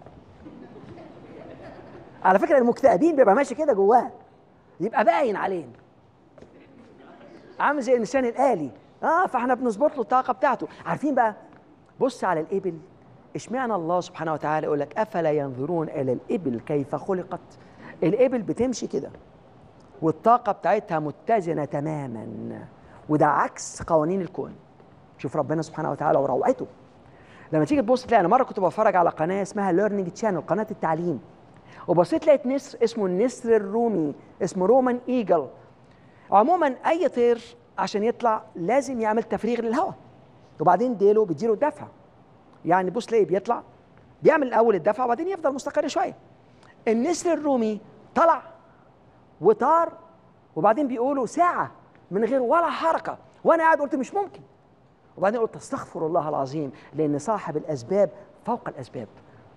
على فكره المكتئبين بيبقى ماشي كده جواه يبقى باين عليه عامل زي الانسان الالي اه فاحنا بنظبط له الطاقه بتاعته عارفين بقى بص على الابل اشمعنى الله سبحانه وتعالى يقول لك افلا ينظرون الى الابل كيف خلقت الابل بتمشي كده والطاقه بتاعتها متزنه تماما وده عكس قوانين الكون شوف ربنا سبحانه وتعالى وروعته لما تيجي تبص تلاقي انا مره كنت بتفرج على قناه اسمها ليرنينج تشانل قناه التعليم وبصيت لقيت نسر اسمه النسر الرومي اسمه رومان ايجل عموما اي طير عشان يطلع لازم يعمل تفريغ للهواء وبعدين ديله بيديله الدفع يعني بص تلاقيه بيطلع بيعمل الاول الدفع وبعدين يفضل مستقر شويه النسر الرومي طلع وطار وبعدين بيقولوا ساعه من غير ولا حركه وانا قاعد قلت مش ممكن وبعدين قلت استغفر الله العظيم لان صاحب الاسباب فوق الاسباب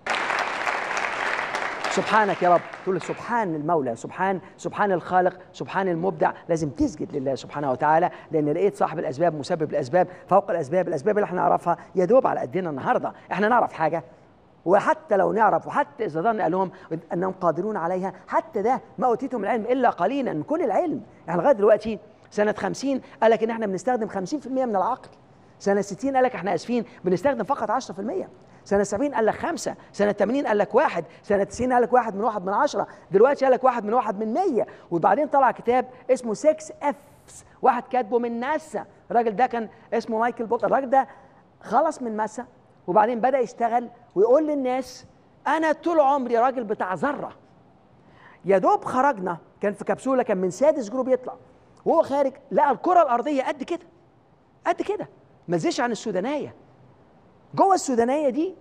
سبحانك يا رب تقول سبحان المولى سبحان سبحان الخالق سبحان المبدع لازم تسجد لله سبحانه وتعالى لان لقيت صاحب الاسباب مسبب الاسباب فوق الاسباب الاسباب اللي احنا نعرفها يا دوب على قدنا النهارده احنا نعرف حاجه وحتى لو نعرف وحتى اذا ظن لهم انهم قادرون عليها حتى ده ما اوتيتم العلم الا قليلا من كل العلم يعني لغايه دلوقتي سنه 50 قال لك ان احنا بنستخدم 50% من العقل سنه 60 قال لك احنا اسفين بنستخدم فقط 10% سنة 70 قال لك خمسة سنة 80 قال لك واحد سنة 90 قال لك واحد من واحد من عشرة دلوقتي قال لك واحد من واحد من مية وبعدين طلع كتاب اسمه 6 افس واحد كاتبه من ناسا الراجل ده كان اسمه مايكل بوت الراجل ده خلص من ناسا وبعدين بدأ يشتغل ويقول للناس أنا طول عمري راجل بتاع ذرة يا دوب خرجنا كان في كبسولة كان من سادس جروب يطلع وهو خارج لقى الكرة الأرضية قد كده قد كده ما تزيدش عن السودانية جوه السودانيه دي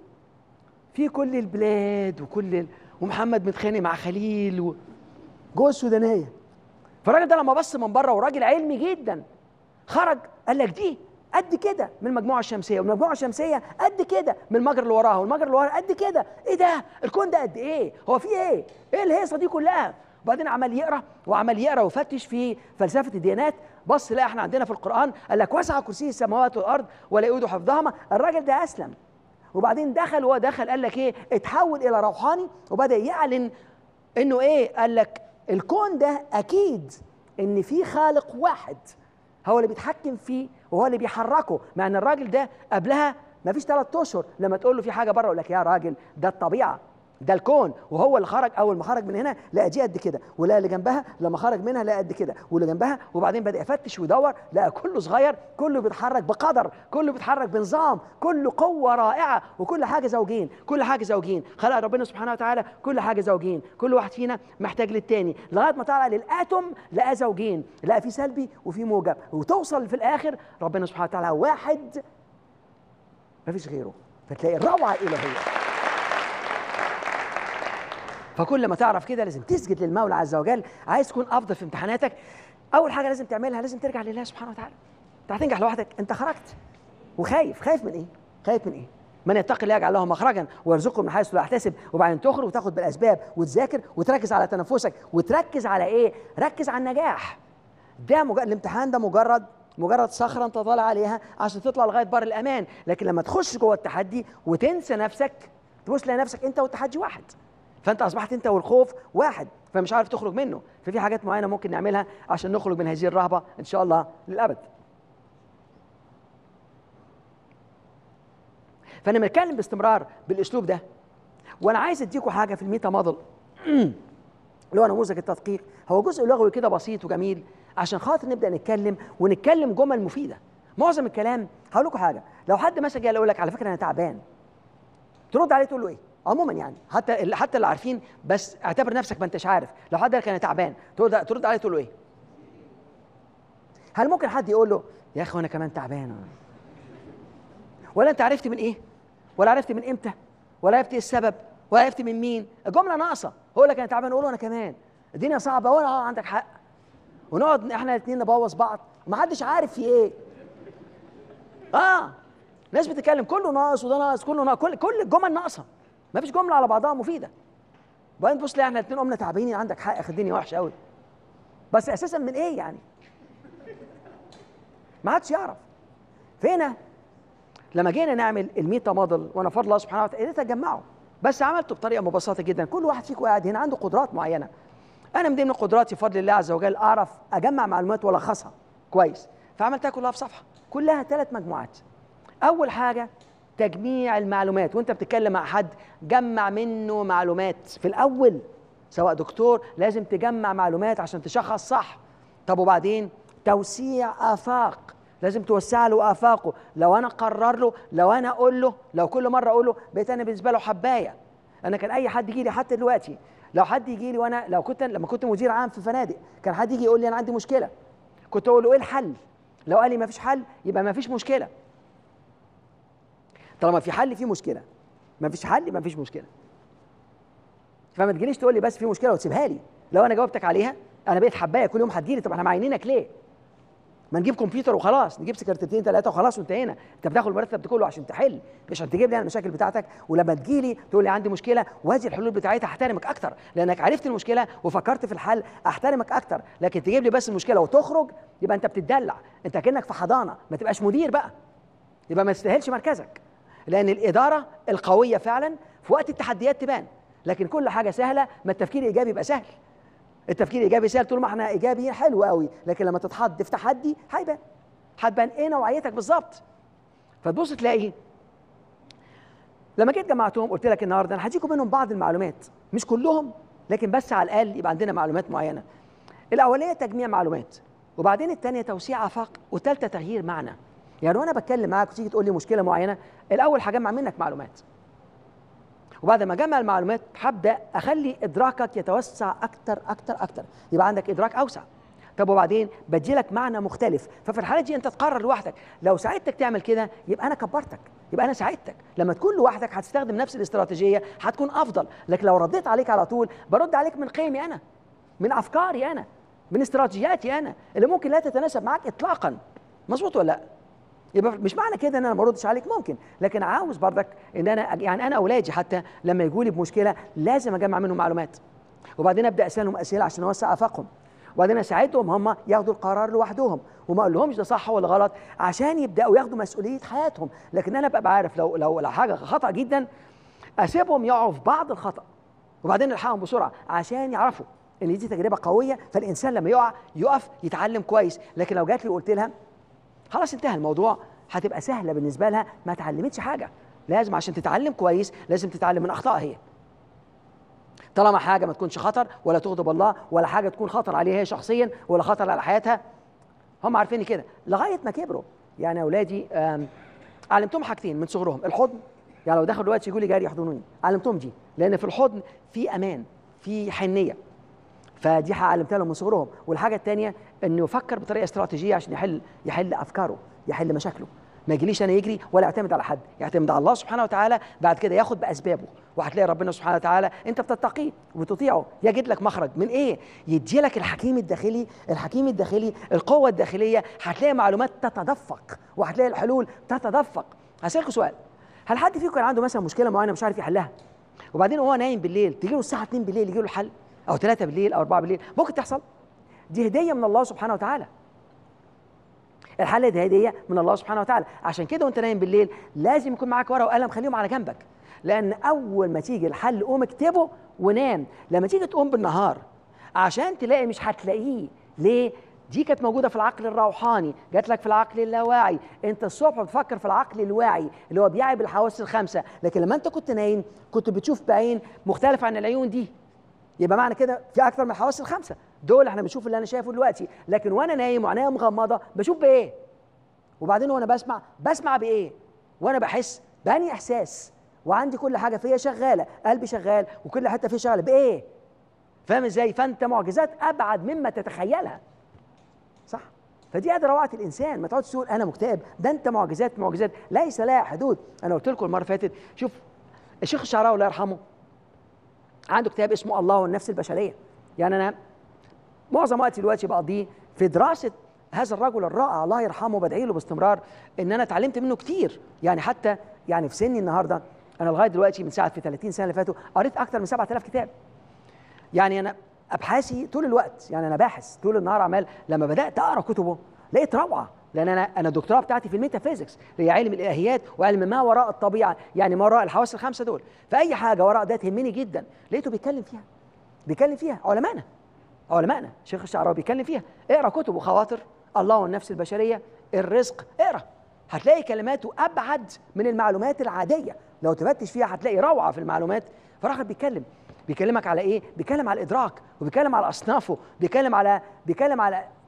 في كل البلاد وكل ال... ومحمد متخانق مع خليل و... جوه السودانيه فالراجل ده لما بص من بره وراجل علمي جدا خرج قال لك دي قد كده من المجموعه الشمسيه والمجموعه الشمسيه قد كده من المجرى اللي وراها والمجرى اللي وراها قد كده ايه ده الكون ده قد ايه هو في ايه ايه الهيصه دي كلها وبعدين عمل يقرا وعمل يقرا وفتش في فلسفه الديانات بص لا احنا عندنا في القران قال لك وسع كرسي السماوات والارض ولا يؤود حفظهما الراجل ده اسلم وبعدين دخل وهو دخل قال لك ايه اتحول الى روحاني وبدا يعلن انه ايه قال لك الكون ده اكيد ان في خالق واحد هو اللي بيتحكم فيه وهو اللي بيحركه مع ان الراجل ده قبلها ما فيش ثلاث اشهر لما تقول له في حاجه بره يقول لك يا راجل ده الطبيعه ده الكون وهو اللي خرج اول ما خرج من هنا لقى دي قد كده ولقى اللي جنبها لما خرج منها لقى قد كده واللي جنبها وبعدين بدا يفتش ويدور لقى كله صغير كله بيتحرك بقدر كله بيتحرك بنظام كله قوه رائعه وكل حاجه زوجين كل حاجه زوجين خلق ربنا سبحانه وتعالى كل حاجه زوجين كل واحد فينا محتاج للتاني لغايه ما طلع للاتوم لقى زوجين لقى في سلبي وفي موجب وتوصل في الاخر ربنا سبحانه وتعالى واحد مفيش غيره فتلاقي الروعه الالهيه فكل ما تعرف كده لازم تسجد للمولى عز وجل عايز تكون افضل في امتحاناتك اول حاجه لازم تعملها لازم ترجع لله سبحانه وتعالى انت هتنجح لوحدك انت خرجت وخايف خايف من ايه خايف من ايه من يتقي الله يجعل له مخرجا ويرزقه من حيث لا يحتسب وبعدين تخرج وتاخد بالاسباب وتذاكر وتركز على تنفسك وتركز على ايه ركز على النجاح ده مجرد الامتحان ده مجرد مجرد صخره انت طالع عليها عشان تطلع لغايه بر الامان لكن لما تخش جوه التحدي وتنسى نفسك تبص تلاقي نفسك انت والتحدي واحد فانت اصبحت انت والخوف واحد فمش عارف تخرج منه ففي حاجات معينه ممكن نعملها عشان نخرج من هذه الرهبه ان شاء الله للابد فانا بنتكلم باستمرار بالاسلوب ده وانا عايز اديكم حاجه في الميتا موديل اللي هو نموذج التدقيق هو جزء لغوي كده بسيط وجميل عشان خاطر نبدا نتكلم ونتكلم جمل مفيده معظم الكلام هقول لكم حاجه لو حد مثلا جه يقول لك على فكره انا تعبان ترد عليه تقول له ايه عموما يعني حتى حتى اللي عارفين بس اعتبر نفسك ما انتش عارف لو حد كان تعبان ترد ترد عليه تقول له ايه هل ممكن حد يقول له يا اخي وانا كمان تعبان ولا انت عرفت من ايه ولا عرفت من امتى ولا عرفت ايه السبب ولا عرفت من مين الجمله ناقصه هو لك انا تعبان اقول له انا كمان الدنيا صعبه وانا اه عندك حق ونقعد احنا الاثنين نبوظ بعض ومحدش عارف في ايه اه ناس بتتكلم كله ناقص وده ناقص كله ناقص كل كل الجمل ناقصه ما فيش جمله على بعضها مفيده وبعدين تبص احنا الاثنين قمنا تعبانين عندك حق اخي الدنيا وحشه قوي بس اساسا من ايه يعني ما حدش يعرف فهنا لما جينا نعمل الميتا موديل وانا فضل الله سبحانه وتعالى قدرت اجمعه بس عملته بطريقه مبسطه جدا كل واحد فيكم قاعد هنا عنده قدرات معينه انا من ضمن قدراتي بفضل الله عز وجل اعرف اجمع معلومات والخصها كويس فعملتها كلها في صفحه كلها ثلاث مجموعات اول حاجه تجميع المعلومات وانت بتتكلم مع حد جمع منه معلومات في الاول سواء دكتور لازم تجمع معلومات عشان تشخص صح طب وبعدين توسيع افاق لازم توسع له افاقه لو انا قرر له لو انا اقول له لو كل مره اقول له بقيت انا بالنسبه له حبايه انا كان اي حد يجي لي حتى دلوقتي لو حد يجي لي وانا لو كنت لما كنت مدير عام في فنادق كان حد يجي يقول لي انا عندي مشكله كنت اقول له ايه الحل لو قال لي ما فيش حل يبقى ما فيش مشكله طالما في حل في مشكله ما فيش حل ما فيش مشكله فما تجيليش تقول لي بس في مشكله وتسيبها لي لو انا جاوبتك عليها انا بقيت حبايه كل يوم هتجيلي طب احنا معينينك ليه ما نجيب كمبيوتر وخلاص نجيب سكرتيرتين ثلاثه وخلاص وانتهينا انت بتاخد المرتب ده كله عشان تحل مش عشان تجيب لي انا المشاكل بتاعتك ولما تجيلي تقول لي عندي مشكله وهذه الحلول بتاعتها احترمك اكتر لانك عرفت المشكله وفكرت في الحل احترمك اكتر لكن تجيب لي بس المشكله وتخرج يبقى انت بتدلع انت كانك في حضانه ما تبقاش مدير بقى يبقى ما تستاهلش مركزك لان الاداره القويه فعلا في وقت التحديات تبان لكن كل حاجه سهله ما التفكير الايجابي يبقى سهل التفكير الايجابي سهل طول ما احنا ايجابي حلو قوي لكن لما تتحط في تحدي هيبان هتبان ايه نوعيتك بالظبط فتبص تلاقي لما جيت جمعتهم قلت لك النهارده انا هديكم منهم بعض المعلومات مش كلهم لكن بس على الاقل يبقى عندنا معلومات معينه الاوليه تجميع معلومات وبعدين الثانيه توسيع افاق والثالثه تغيير معنى يعني وانا بتكلم معاك وتيجي تقول لي مشكله معينه الاول هجمع منك معلومات وبعد ما اجمع المعلومات هبدا اخلي ادراكك يتوسع اكتر اكتر اكتر يبقى عندك ادراك اوسع طب وبعدين بدي لك معنى مختلف ففي الحاله دي انت تقرر لوحدك لو ساعدتك تعمل كده يبقى انا كبرتك يبقى انا ساعدتك لما تكون لوحدك هتستخدم نفس الاستراتيجيه هتكون افضل لكن لو رديت عليك على طول برد عليك من قيمي انا من افكاري انا من استراتيجياتي انا اللي ممكن لا تتناسب معاك اطلاقا مظبوط ولا لا يبقى مش معنى كده ان انا ما اردش عليك ممكن لكن عاوز برضك ان انا يعني انا اولادي حتى لما يجوا لي بمشكله لازم اجمع منهم معلومات وبعدين ابدا اسالهم اسئله عشان اوسع افاقهم وبعدين اساعدهم هم ياخدوا القرار لوحدهم وما اقول لهمش ده صح ولا غلط عشان يبداوا ياخدوا مسؤوليه حياتهم لكن انا ببقى عارف لو لو لو حاجه خطا جدا اسيبهم يقعوا في بعض الخطا وبعدين الحقهم بسرعه عشان يعرفوا ان دي تجربه قويه فالانسان لما يقع يقف يتعلم كويس لكن لو جات لي وقلت لها خلاص انتهى الموضوع هتبقى سهله بالنسبه لها ما اتعلمتش حاجه لازم عشان تتعلم كويس لازم تتعلم من اخطائها هي طالما حاجه ما تكونش خطر ولا تغضب الله ولا حاجه تكون خطر عليها هي شخصيا ولا خطر على حياتها هم عارفين كده لغايه ما كبروا يعني اولادي علمتهم حاجتين من صغرهم الحضن يعني لو دخلوا دلوقتي يقولوا لي جاري يحضنوني علمتهم دي لان في الحضن في امان في حنيه فدي علمتها لهم من صغرهم والحاجه الثانيه انه يفكر بطريقه استراتيجيه عشان يحل يحل افكاره يحل مشاكله ما يجيليش انا يجري ولا يعتمد على حد يعتمد على الله سبحانه وتعالى بعد كده ياخد باسبابه وهتلاقي ربنا سبحانه وتعالى انت بتتقيه وتطيعه يجد لك مخرج من ايه يدي لك الحكيم الداخلي الحكيم الداخلي القوه الداخليه هتلاقي معلومات تتدفق وهتلاقي الحلول تتدفق هسالكوا سؤال هل حد فيكم كان عنده مثلا مشكله معينه مش عارف يحلها وبعدين وهو نايم بالليل تيجي له الساعه 2 بالليل يجي له الحل او 3 بالليل او 4 بالليل ممكن تحصل دي هديه من الله سبحانه وتعالى الحل دي هديه من الله سبحانه وتعالى عشان كده وانت نايم بالليل لازم يكون معاك ورقه وقلم خليهم على جنبك لان اول ما تيجي الحل قوم اكتبه ونام لما تيجي تقوم بالنهار عشان تلاقي مش هتلاقيه ليه دي كانت موجوده في العقل الروحاني جات لك في العقل اللاواعي انت الصبح بتفكر في العقل الواعي اللي هو بيعي بالحواس الخمسه لكن لما انت كنت نايم كنت بتشوف بعين مختلفه عن العيون دي يبقى معنى كده في اكتر من الحواس الخمسه دول احنا بنشوف اللي انا شايفه دلوقتي لكن وانا نايم وعينيا مغمضه بشوف بايه وبعدين وانا بسمع بسمع بايه وانا بحس باني احساس وعندي كل حاجه فيا شغاله قلبي شغال وكل حته فيه شغاله بايه فاهم ازاي فانت معجزات ابعد مما تتخيلها صح فدي ادي روعه الانسان ما تقعدش تقول انا مكتئب ده انت معجزات معجزات ليس لها حدود انا قلت لكم المره اللي فاتت شوف الشيخ الشعراوي الله يرحمه عنده كتاب اسمه الله والنفس البشريه يعني انا معظم وقتي دلوقتي بقضيه في دراسه هذا الرجل الرائع الله يرحمه بدعي له باستمرار ان انا اتعلمت منه كتير يعني حتى يعني في سني النهارده انا لغايه دلوقتي من ساعه في 30 سنه اللي فاتوا قريت اكتر من 7000 كتاب يعني انا ابحاثي طول الوقت يعني انا باحث طول النهار عمال لما بدات اقرا كتبه لقيت روعه لان انا انا الدكتوراه بتاعتي في الميتافيزيكس هي علم الالهيات وعلم ما وراء الطبيعه يعني ما وراء الحواس الخمسه دول فاي حاجه وراء ده تهمني جدا لقيته بيتكلم فيها بيتكلم فيها علمائنا علمائنا شيخ الشعراوي بيتكلم فيها اقرا كتب وخواطر الله والنفس البشريه الرزق اقرا هتلاقي كلماته ابعد من المعلومات العاديه لو تفتش فيها هتلاقي روعه في المعلومات فراجل بيتكلم بيكلمك على ايه بيتكلم على الادراك وبيتكلم على اصنافه بيتكلم على بيتكلم على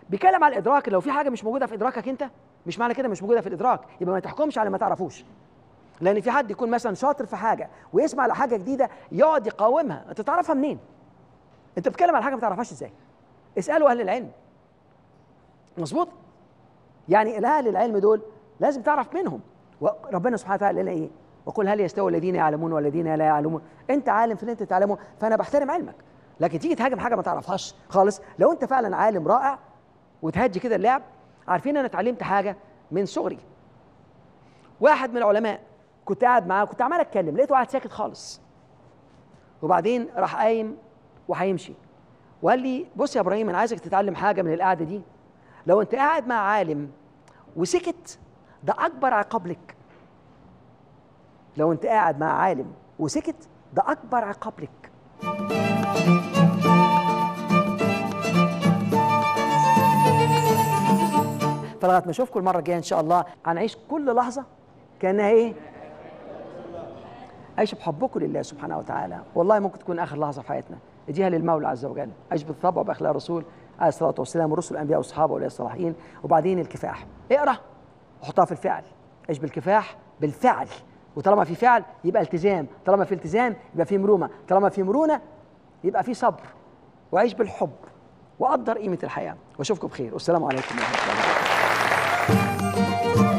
بيتكلم على الادراك لو في حاجه مش موجوده في ادراكك انت مش معنى كده مش موجوده في الادراك يبقى ما تحكمش على ما تعرفوش لان في حد يكون مثلا شاطر في حاجه ويسمع على حاجه جديده يقعد يقاومها انت تعرفها منين انت بتتكلم على حاجه ما تعرفهاش ازاي اسالوا اهل العلم مظبوط يعني اهل العلم دول لازم تعرف منهم وربنا سبحانه وتعالى لنا ايه وقل هل يستوي الذين يعلمون والذين لا يعلمون انت عالم في اللي انت تعلمه فانا بحترم علمك لكن تيجي تهاجم حاجه ما تعرفهاش خالص لو انت فعلا عالم رائع وتهجي كده اللعب عارفين انا اتعلمت حاجه من صغري واحد من العلماء كنت قاعد معاه كنت عمال اتكلم لقيته قاعد ساكت خالص وبعدين راح قايم وهيمشي وقال لي بص يا ابراهيم انا عايزك تتعلم حاجه من القعده دي لو انت قاعد مع عالم وسكت ده اكبر عقاب لك لو انت قاعد مع عالم وسكت ده اكبر عقاب لك فلغايه ما اشوفكم المره الجايه ان شاء الله هنعيش كل لحظه كانها ايه عيش بحبكم لله سبحانه وتعالى والله ممكن تكون اخر لحظه في حياتنا اديها للمولى عز وجل عيش بالطبع باخلاق الرسول عليه الصلاه والسلام ورسل الانبياء والصحابه واولياء الصالحين وبعدين الكفاح اقرا وحطها في الفعل عيش بالكفاح بالفعل وطالما في فعل يبقى التزام طالما في التزام يبقى في مرونه طالما في مرونه يبقى في صبر وعيش بالحب وقدر قيمه الحياه واشوفكم بخير والسلام عليكم ورحمه الله وبركاته